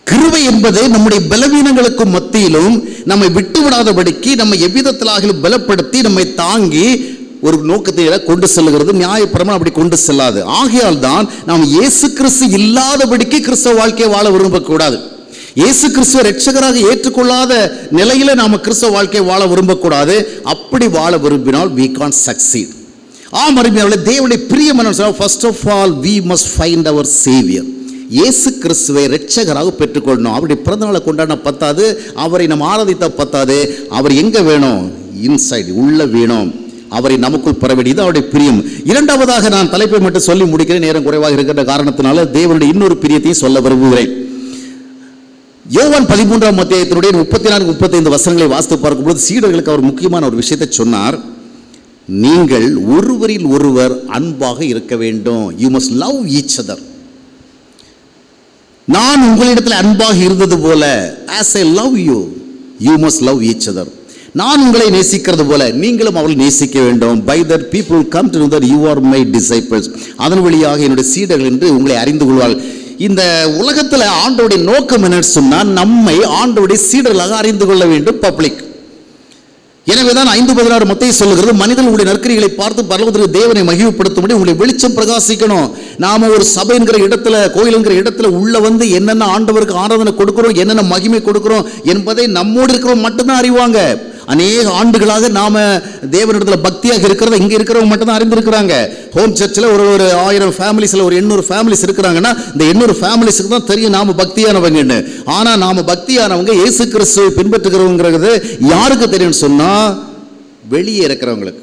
A: கிருபை என்பது நம்முடைய பலவீனங்களுக்கு மத்தியிலும் நம்மை விட்டு விடாதபடிக்கு நம்மை எவ்விதத்திலாகிலும் பலப்படுத்தி நம்மை தாங்கி ஒரு நோக்கத்தை கொண்டு செல்லுகிறது நியாயப்பிரமாணம் அப்படி கொண்டு செல்லாது ஆகையால் தான் நாம் இயேசு கிறிஸ்து இல்லாதபடிக்கு கிறிஸ்தவ வாழ்க்கையை வாழ விரும்பக்கூடாது இயேசு கிறிஸ்துவ ரட்சகராக ஏற்றுக்கொள்ளாத நிலையில நாம கிறிஸ்தவ வாழ்க்கையை வாழ விரும்பக்கூடாது அப்படி வாழ விரும்பினால் we can't succeed ஆம் அருமையாளர்களே தேவனுடைய பிரியமான first of all we must find our saviour இயேசு கிறிஸ்துவை ரட்சகராக பெற்றுக்கொள்ளணும் அவருடைய பிறந்தநாளை கொண்டாட பத்தாது அவரை நம்ம ஆராதித்த பத்தாது அவர் எங்க வேணும் இன்சைடு உள்ள வேணும் அவரை நமக்குள் பெற வேண்டியது அவருடைய பிரியம் இரண்டாவதாக நான் தலைப்பை மட்டும் சொல்லி முடிக்கிறேன் நேரம் குறைவாக இருக்கிற காரணத்தினால தேவனுடைய இன்னொரு பிரியத்தையும் சொல்ல விரும்புகிறேன் யோவான் பதிமூன்றாம் அத்தியாயத்தினுடைய முப்பத்தி நான்கு முப்பத்தைந்து வசனங்களை வாசித்து பார்க்கும்போது சீடர்களுக்கு அவர் முக்கியமான ஒரு விஷயத்தை சொன்னார் நீங்கள் ஒருவரில் ஒருவர் அன்பாக இருக்க வேண்டும் you must love each other நான் உங்களிடத்தில் அன்பாக இருந்தது போல as I love you you must love each other நான் உங்களை நேசிக்கிறது போல நீங்களும் அவளை நேசிக்க வேண்டும் by that people come to that you are my disciples அதன் வழியாக என்னுடைய சீடர்கள் என்று உங்களை அறிந்து கொள்வாள் இந்த உலகத்தில் ஆண்டோடைய நோக்கம் என்னன்னு சொன்னால் நம்மை ஆண்டோடைய சீடர்களாக அறிந்து கொள்ள வேண்டும் பப்ளிக் எனவேதான் ஐந்து பதினாறு மத்திய சொல்லுகிறது மனிதன் உங்களுடைய நற்கரிகளை பார்த்து பரலவதற்கு தேவனை மகிழ்வுப்படுத்தும்படி உங்களுடைய வெளிச்சம் பிரகாசிக்கணும் நாம ஒரு சபைங்கிற இடத்துல கோயிலுங்கிற இடத்துல உள்ள வந்து என்னென்ன ஆண்டவருக்கு ஆராதனை கொடுக்கிறோம் என்னென்ன மகிமை கொடுக்கிறோம் என்பதை நம்மோடு இருக்கிறவங்க மட்டும்தான் அறிவாங்க அநேக ஆண்டுகளாக நாம தேவனிடத்துல பக்தியாக இருக்கிறத இங்க இருக்கிறவங்க மட்டும்தான் அறிந்திருக்கிறாங்க ஹோம் சர்ச்சில் ஒரு ஒரு ஆயிரம் ஃபேமிலிஸ்ல ஒரு எண்ணூறு ஃபேமிலிஸ் இருக்கிறாங்கன்னா இந்த எண்ணூறு ஃபேமிலிஸுக்கு தான் தெரியும் நாம பக்தியானவங்கன்னு ஆனா நாம பக்தியானவங்க இயேசு கிறிஸ்துவை பின்பற்றுகிறவங்கிறது யாருக்கு தெரியும்னு சொன்னா வெளியே இருக்கிறவங்களுக்கு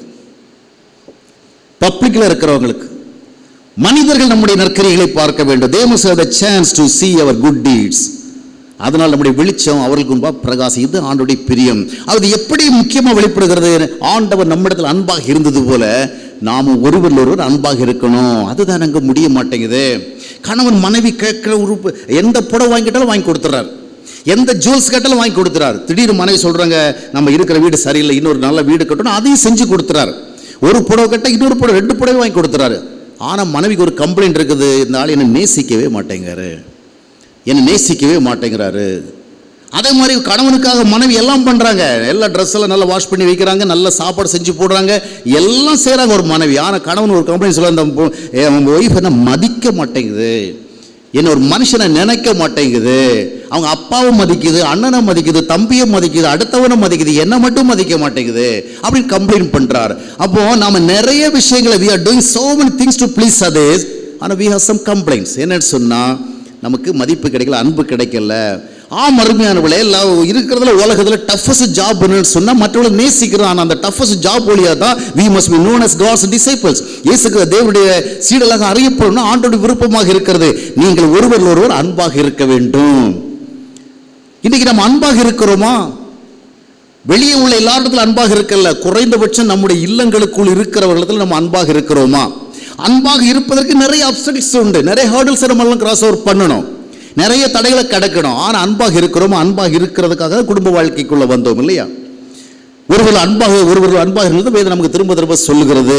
A: பப்ளிக்ல இருக்கிறவங்களுக்கு மனிதர்கள் நம்முடைய நற்கரிகளை பார்க்க வேண்டும் they must have the chance to see our good deeds அதனால் நம்முடைய வெளிச்சம் அவர்களுக்கு முன்பாக பிரகாசம் இது ஆண்டோடைய பிரியம் அது எப்படி முக்கியமாக வெளிப்படுகிறது ஆண்டவர் நம்மிடத்தில் அன்பாக இருந்தது போல நாமும் ஒருவர் ஒருவர் அன்பாக இருக்கணும் அதுதான் அங்கே முடிய மாட்டேங்குது கணவன் மனைவி கேட்கிற உறுப்பு எந்த புடவை வாங்கிட்டாலும் வாங்கி கொடுத்துறாரு எந்த ஜுவல்ஸ் கேட்டாலும் வாங்கி கொடுத்துறாரு திடீர்னு மனைவி சொல்றாங்க நம்ம இருக்கிற வீடு சரியில்லை இன்னொரு நல்ல வீடு கட்டணும் அதையும் செஞ்சு கொடுத்துறாரு ஒரு புடவை கட்ட இன்னொரு புடவை ரெண்டு புடவை வாங்கி கொடுத்துறாரு ஆனால் மனைவிக்கு ஒரு கம்ப்ளைண்ட் இருக்குது இந்த ஆள் என்னை நேசிக்கவே மாட்டேங்காரு என்னை நேசிக்கவே மாட்டேங்கிறாரு அதே மாதிரி கணவனுக்காக மனைவி எல்லாம் பண்ணுறாங்க எல்லா ட்ரெஸ் எல்லாம் நல்லா வாஷ் பண்ணி வைக்கிறாங்க நல்ல சாப்பாடு செஞ்சு போடுறாங்க எல்லாம் செய்கிறாங்க ஒரு மனைவி ஆனால் கணவன் ஒரு கம்ப்ளைண்ட் சொல்ல அந்த ஒய்ஃப் என்ன மதிக்க மாட்டேங்குது என்ன ஒரு மனுஷனை நினைக்க மாட்டேங்குது அவங்க அப்பாவும் மதிக்குது அண்ணனை மதிக்குது தம்பியை மதிக்குது அடுத்தவனை மதிக்குது என்ன மட்டும் மதிக்க மாட்டேங்குது அப்படின்னு கம்ப்ளைண்ட் பண்றாரு அப்போ நாம நிறைய விஷயங்களை we are doing so many things to please others ஆனால் we have some complaints என்னன்னு சொன்னா நமக்கு மதிப்பு கிடைக்கல அன்பு கிடைக்கல ஆம் அருமையானவளே எல்லாம் இருக்கிறதுல உலகத்துல டஃபஸ்ட் ஜாப் சொன்னா மற்றவங்களை நேசிக்கிறோம் ஆனால் அந்த டஃபஸ்ட் ஜாப் வழியாக தான் we must be known as God's disciples இயேசுக்கு தேவனுடைய சீடலாக அறியப்படணும் ஆண்டோட விருப்பமாக இருக்கிறது நீங்கள் ஒருவர் ஒருவர் அன்பாக இருக்க வேண்டும் இன்னைக்கு நம்ம அன்பாக இருக்கிறோமா வெளியே உள்ள எல்லாரிடத்துல அன்பாக இருக்கல குறைந்தபட்சம் நம்முடைய இல்லங்களுக்குள் இருக்கிறவர்களிடத்துல நம்ம அன்பாக இருக்கிறோமா அன்பாக இருப்பதற்கு நிறைய அப்சடிக்ஸ் உண்டு நிறைய ஹேர்டில்ஸ் நம்ம எல்லாம் கிராஸ் ஓவர் பண்ணணும் நிறைய தடைகளை கடக்கணும் ஆனா அன்பாக இருக்கிறோமா அன்பாக இருக்கிறதுக்காக குடும்ப வாழ்க்கைக்குள்ள வந்தோம் இல்லையா ஒருவர் அன்பாக ஒருவர் அன்பாக இருந்தது வேதம் நமக்கு திரும்ப திரும்ப சொல்லுகிறது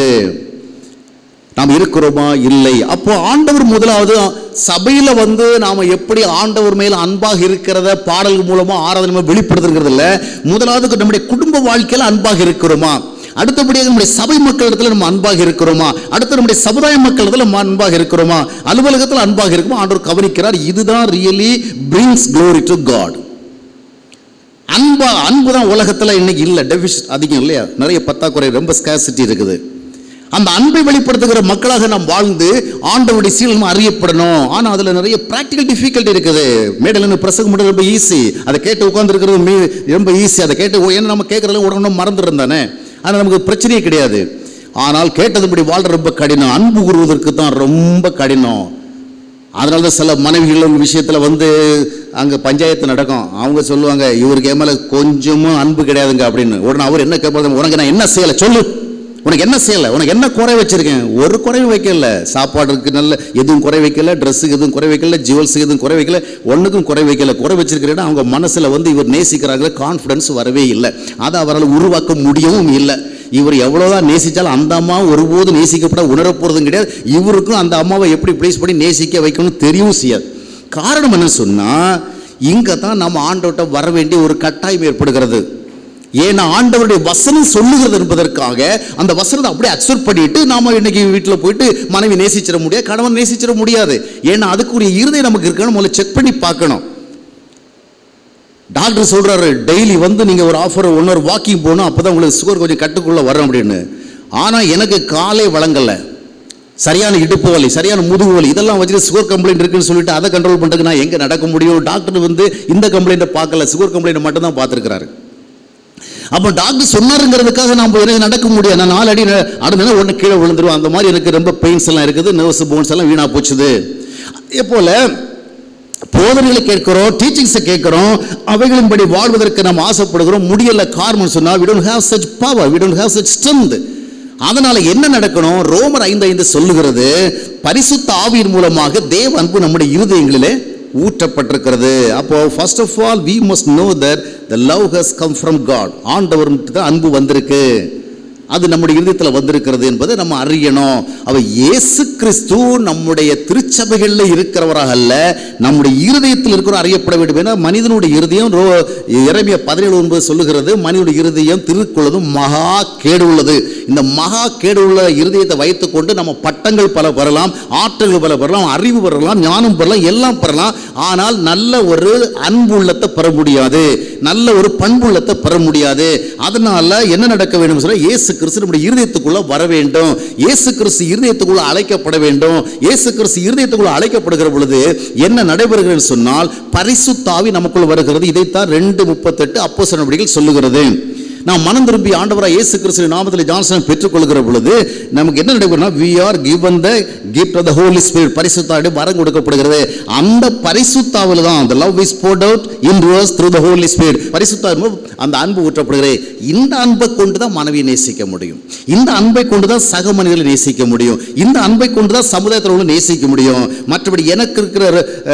A: நாம் இருக்கிறோமா இல்லை அப்போ ஆண்டவர் முதலாவது சபையில வந்து நாம எப்படி ஆண்டவர் மேல அன்பாக இருக்கிறத பாடல் மூலமா ஆராதனை மூலமா வெளிப்படுத்துறது இல்ல முதலாவது நம்முடைய குடும்ப வாழ்க்கையில அன்பாக இருக்கிறோமா அடுத்தபடியாக நம்முடைய சபை மக்களிடத்துல நம்ம அன்பாக இருக்கிறோமா அடுத்து நம்முடைய சமுதாய மக்களிடத்துல நம்ம அன்பாக இருக்கிறோமா அலுவலகத்தில் அன்பாக இருக்குமா ஆண்டவர் கவனிக்கிறார் இதுதான் really brings glory to God அன்பா அன்பு தான் உலகத்தில் இன்னைக்கு இல்லை டெபிசிட் அதிகம் இல்லையா நிறைய பத்தாக்குறை ரொம்ப ஸ்கேசிட்டி இருக்குது அந்த அன்பை வெளிப்படுத்துகிற மக்களாக நாம் வாழ்ந்து ஆண்டவருடைய சீலம் அறியப்படணும் ஆனால் அதில் நிறைய ப்ராக்டிக்கல் டிஃபிகல்ட்டி இருக்குது மேடல் பிரசங்கம் பண்ணுறது ரொம்ப ஈஸி அதை கேட்டு உட்காந்துருக்கிறது மீ ரொம்ப ஈஸி அதை கேட்டு ஏன்னா நம்ம கேட்குறதுல உடனே மறந்துடும் தானே ஆனால் நமக்கு பிரச்சனையே கிடையாது ஆனால் கேட்டதுபடி வாழ்ற ரொம்ப கடினம் அன்பு கூறுவதற்கு தான் ரொம்ப கடினம் அதனால தான் சில மனைவிகள் விஷயத்தில் வந்து அங்கே பஞ்சாயத்து நடக்கும் அவங்க சொல்லுவாங்க இவருக்கு என் மேலே கொஞ்சமும் அன்பு கிடையாதுங்க அப்படின்னு உடனே அவர் என்ன கேட்பாரு உனக்கு நான் என்ன செய்யலை சொல்லு உனக்கு என்ன செய்யலை உனக்கு என்ன குறை வச்சிருக்கேன் ஒரு குறையும் வைக்கல சாப்பாடுக்கு நல்ல எதுவும் குறை வைக்கல ட்ரெஸ்ஸுக்கு எதுவும் குறை வைக்கல ஜுவல்ஸுக்கு எதுவும் குறை வைக்கல ஒன்றுக்கும் குறை வைக்கல குறை வச்சிருக்கிறேன்னா அவங்க மனசில் வந்து இவர் நேசிக்கிறாங்க கான்ஃபிடன்ஸ் வரவே இல்லை அதை அவரால் உருவாக்க முடியவும் இல்லை இவர் எவ்வளோதான் நேசித்தாலும் அந்த அம்மா ஒருபோதும் நேசிக்கப்பட உணரப் போகிறதும் கிடையாது இவருக்கும் அந்த அம்மாவை எப்படி ப்ளேஸ் பண்ணி நேசிக்க வைக்கணும்னு தெரியவும் செய்யாது காரணம் என்ன சொன்னால் இங்கே தான் நம்ம ஆண்டவர்கிட்ட வர வேண்டிய ஒரு கட்டாயம் ஏற்படுகிறது ஏன்னா ஆண்டவருடைய வசனம் சொல்லுகிறது என்பதற்காக அந்த வசனத்தை அப்படியே அக்செப்ட் பண்ணிட்டு நாம இன்னைக்கு வீட்டில் போயிட்டு மனைவி நேசிச்சிட முடியாது கணவன் நேசிச்சிட முடியாது ஏன்னா அதுக்குரிய இருதயம் நமக்கு இருக்குன்னு முதல்ல செக் பண்ணி பார்க்கணும் டாக்டர் சொல்றாரு டெய்லி வந்து நீங்க ஒரு ஆஃபர் ஒன் ஹவர் வாக்கிங் போகணும் அப்பதான் உங்களுக்கு சுகர் கொஞ்சம் கட்டுக்குள்ள வரும் அப்படின்னு ஆனா எனக்கு காலை வழங்கல சரியான இடுப்பு வலி சரியான முதுகு வலி இதெல்லாம் வச்சுட்டு சுகர் கம்ப்ளைண்ட் இருக்குன்னு சொல்லிட்டு அதை கண்ட்ரோல் பண்ணுறதுக்கு நான் எங்கே நடக்க முடியும் டாக்டர் வந்து இந்த கம்ப்ளைண்ட்டை பார்க்கல சுகர் கம்ப்ளைண்ட் மட்டும் தான் பார்த்துருக்கிறாரு அப்போ டாக்டர் சொன்னாருங்கிறதுக்காக நான் எனக்கு நடக்க முடியாது நான் நாலு அடி அடுந்தேன்னா உடனே கீழே விழுந்துருவேன் அந்த மாதிரி எனக்கு ரொம்ப பெயின்ஸ் எல்லாம் இருக்குது நர்வ்ஸ் போன்ஸ் எல்லாம் வீணாக போச்சுது அதே போல போதனைகளை கேட்கிறோம் டீச்சிங்ஸை கேட்கிறோம் அவைகளின்படி வாழ்வதற்கு நாம் ஆசைப்படுகிறோம் முடியல காரணம் சொன்னா we don't have such power we don't have such strength அதனால என்ன நடக்கணும் ரோமர் ஐந்து ஐந்து சொல்லுகிறது பரிசுத்த ஆவியின் மூலமாக தேவ அன்பு நம்முடைய இருதயங்களிலே ஊற்றப்பட்டிருக்கிறது அப்போ first of all we must know that the love has come from God ஆண்டவர் தான் அன்பு வந்திருக்கு அது நம்முடைய இருதயத்தில் வந்திருக்கிறது என்பதை நம்ம அறியணும் அவ இயேசு கிறிஸ்து நம்முடைய திருச்சபைகளில் இருக்கிறவராக அல்ல நம்முடைய இருதயத்தில் இருக்கிற அறியப்பட வேண்டும் ஏன்னா மனிதனுடைய இருதயம் ரோ இறைமைய பதினேழு ஒன்பது சொல்லுகிறது மனிதனுடைய இருதயம் திருக்குள்ளதும் மகா கேடு உள்ளது இந்த மகா கேடு உள்ள இருதயத்தை வைத்துக்கொண்டு நம்ம பட்டங்கள் பல பெறலாம் ஆற்றல்கள் பல பெறலாம் அறிவு பெறலாம் ஞானம் பெறலாம் எல்லாம் பெறலாம் ஆனால் நல்ல ஒரு அன்புள்ளத்தை பெற முடியாது நல்ல ஒரு பண்புள்ளத்தை பெற முடியாது அதனால என்ன நடக்க வேண்டும் சொல்ல இயேசு கிறிஸ்து நம்முடைய இருதயத்துக்குள்ள வர வேண்டும் இயேசு கிறிஸ்து இருதயத்துக்குள்ள அழைக்கப்பட வேண்டும் இயேசு கிறிஸ்து இருதயத்துக்குள்ள அழைக்கப்படுகிற பொழுது என்ன நடைபெறுகிறது சொன்னால் பரிசுத்தாவி நமக்குள் வருகிறது இதைத்தான் ரெண்டு முப்பத்தெட்டு அப்போ சொல்லுகிறது நாம் மனம் திரும்பி ஆண்டவராக இயேசு கிறிஸ்து நாமத்தில் ஜான்சன் பெற்றுக்கொள்கிற பொழுது நமக்கு என்ன நடைபெறும்னா we are given the gift of the holy spirit பரிசுத்தாவிட வரம் கொடுக்கப்படுகிறது அந்த பரிசுத்தாவில் தான் the love is poured out into us through the holy spirit பரிசுத்தாவின் மூலம் அந்த அன்பு ஊற்றப்படுகிறது இந்த அன்பை கொண்டு தான் மனைவியை நேசிக்க முடியும் இந்த அன்பை கொண்டு தான் சக மனிதர்களை நேசிக்க முடியும் இந்த அன்பை கொண்டு தான் சமுதாயத்தில் உள்ள நேசிக்க முடியும் மற்றபடி எனக்கு இருக்கிற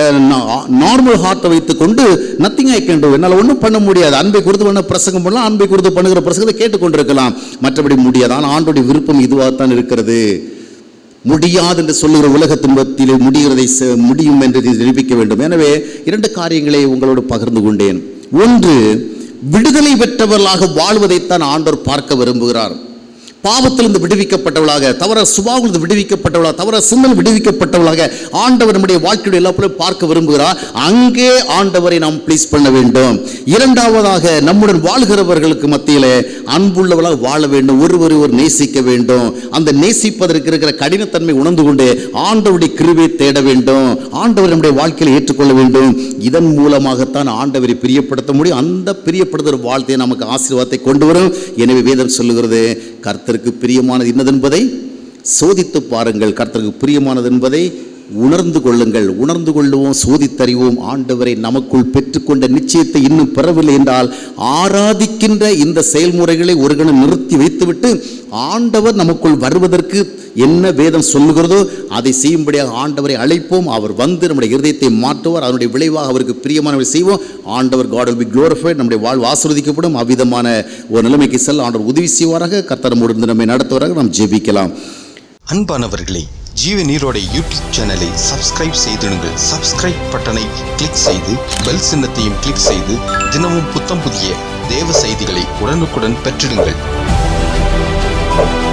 A: நார்மல் ஹார்ட்டை வைத்துக்கொண்டு நத்திங் ஐ கேன் என்னால் ஒன்றும் பண்ண முடியாது அன்பை குறித்து பண்ண பிரசங்கம் பண்ணலாம் அன்பை குறித்து பண்ணுகிற பிரசங்கத்தை கேட்டுக்கொண்டிருக்கலாம் மற்றபடி முடியாது ஆனால் ஆண்டோடைய விருப்பம் இதுவாகத்தான் இருக்கிறது முடியாது என்று சொல்லுகிற உலக துன்பத்திலே முடிகிறதை செ- முடியும் என்று இதை நிரூபிக்க வேண்டும் எனவே இரண்டு காரியங்களை உங்களோடு பகிர்ந்து கொண்டேன் ஒன்று விடுதலை பெற்றவர்களாக வாழ்வதைத்தான் ஆண்டவர் பார்க்க விரும்புகிறார் பாவத்திலிருந்து விடுவிக்கப்பட்டவளாக தவற சுபாவிலிருந்து விடுவிக்கப்பட்டவளாக தவற சிந்தனை விடுவிக்கப்பட்டவளாக ஆண்டவர் நம்முடைய வாழ்க்கையுடைய எல்லா பொருளையும் பார்க்க விரும்புகிறார் அங்கே ஆண்டவரை நாம் ப்ளீஸ் பண்ண வேண்டும் இரண்டாவதாக நம்முடன் வாழ்கிறவர்களுக்கு மத்தியிலே அன்புள்ளவளாக வாழ வேண்டும் ஒருவரை ஒரு நேசிக்க வேண்டும் அந்த நேசிப்பதற்கு இருக்கிற கடினத்தன்மை உணர்ந்து கொண்டு ஆண்டவருடைய கிருவை தேட வேண்டும் ஆண்டவர் நம்முடைய வாழ்க்கையில் ஏற்றுக்கொள்ள வேண்டும் இதன் மூலமாகத்தான் ஆண்டவரை பிரியப்படுத்த முடியும் அந்த பிரியப்படுத்துகிற வாழ்க்கையை நமக்கு ஆசீர்வாதத்தை கொண்டு வரும் எனவே வேதம் சொல்லுகிறது கர்த்தருக்கு பிரியமானது இன்னதென்பதை சோதித்து பாருங்கள் கர்த்தருக்கு பிரியமானது என்பதை உணர்ந்து கொள்ளுங்கள் உணர்ந்து கொள்ளுவோம் சோதித்தறிவோம் ஆண்டவரை நமக்குள் பெற்றுக்கொண்ட நிச்சயத்தை இன்னும் பெறவில்லை என்றால் ஆராதிக்கின்ற இந்த செயல்முறைகளை ஒரு கணம் நிறுத்தி வைத்துவிட்டு ஆண்டவர் நமக்குள் வருவதற்கு என்ன வேதம் சொல்லுகிறதோ அதை செய்யும்படியாக ஆண்டவரை அழைப்போம் அவர் வந்து நம்முடைய இருதயத்தை மாற்றுவார் அதனுடைய விளைவாக அவருக்கு பிரியமானவை செய்வோம் ஆண்டவர் காட் will be glorified நம்முடைய வாழ்வு ஆசிர்வதிக்கப்படும் அவ்விதமான ஒரு நிலைமைக்கு செல்ல ஆண்டவர் உதவி செய்வாராக கர்த்தர் முடிந்து நம்மை நடத்துவாராக நாம் ஜெபிக்கலாம்
B: அன்பானவர்களே ஜீவ நீரோட யூடியூப் சேனலை சப்ஸ்கிரைப் செய்திடுங்கள் சப்ஸ்கிரைப் பட்டனை கிளிக் செய்து பெல் சின்னத்தையும் கிளிக் செய்து தினமும் புத்தம் புதிய தேவ செய்திகளை உடனுக்குடன் பெற்றிடுங்கள்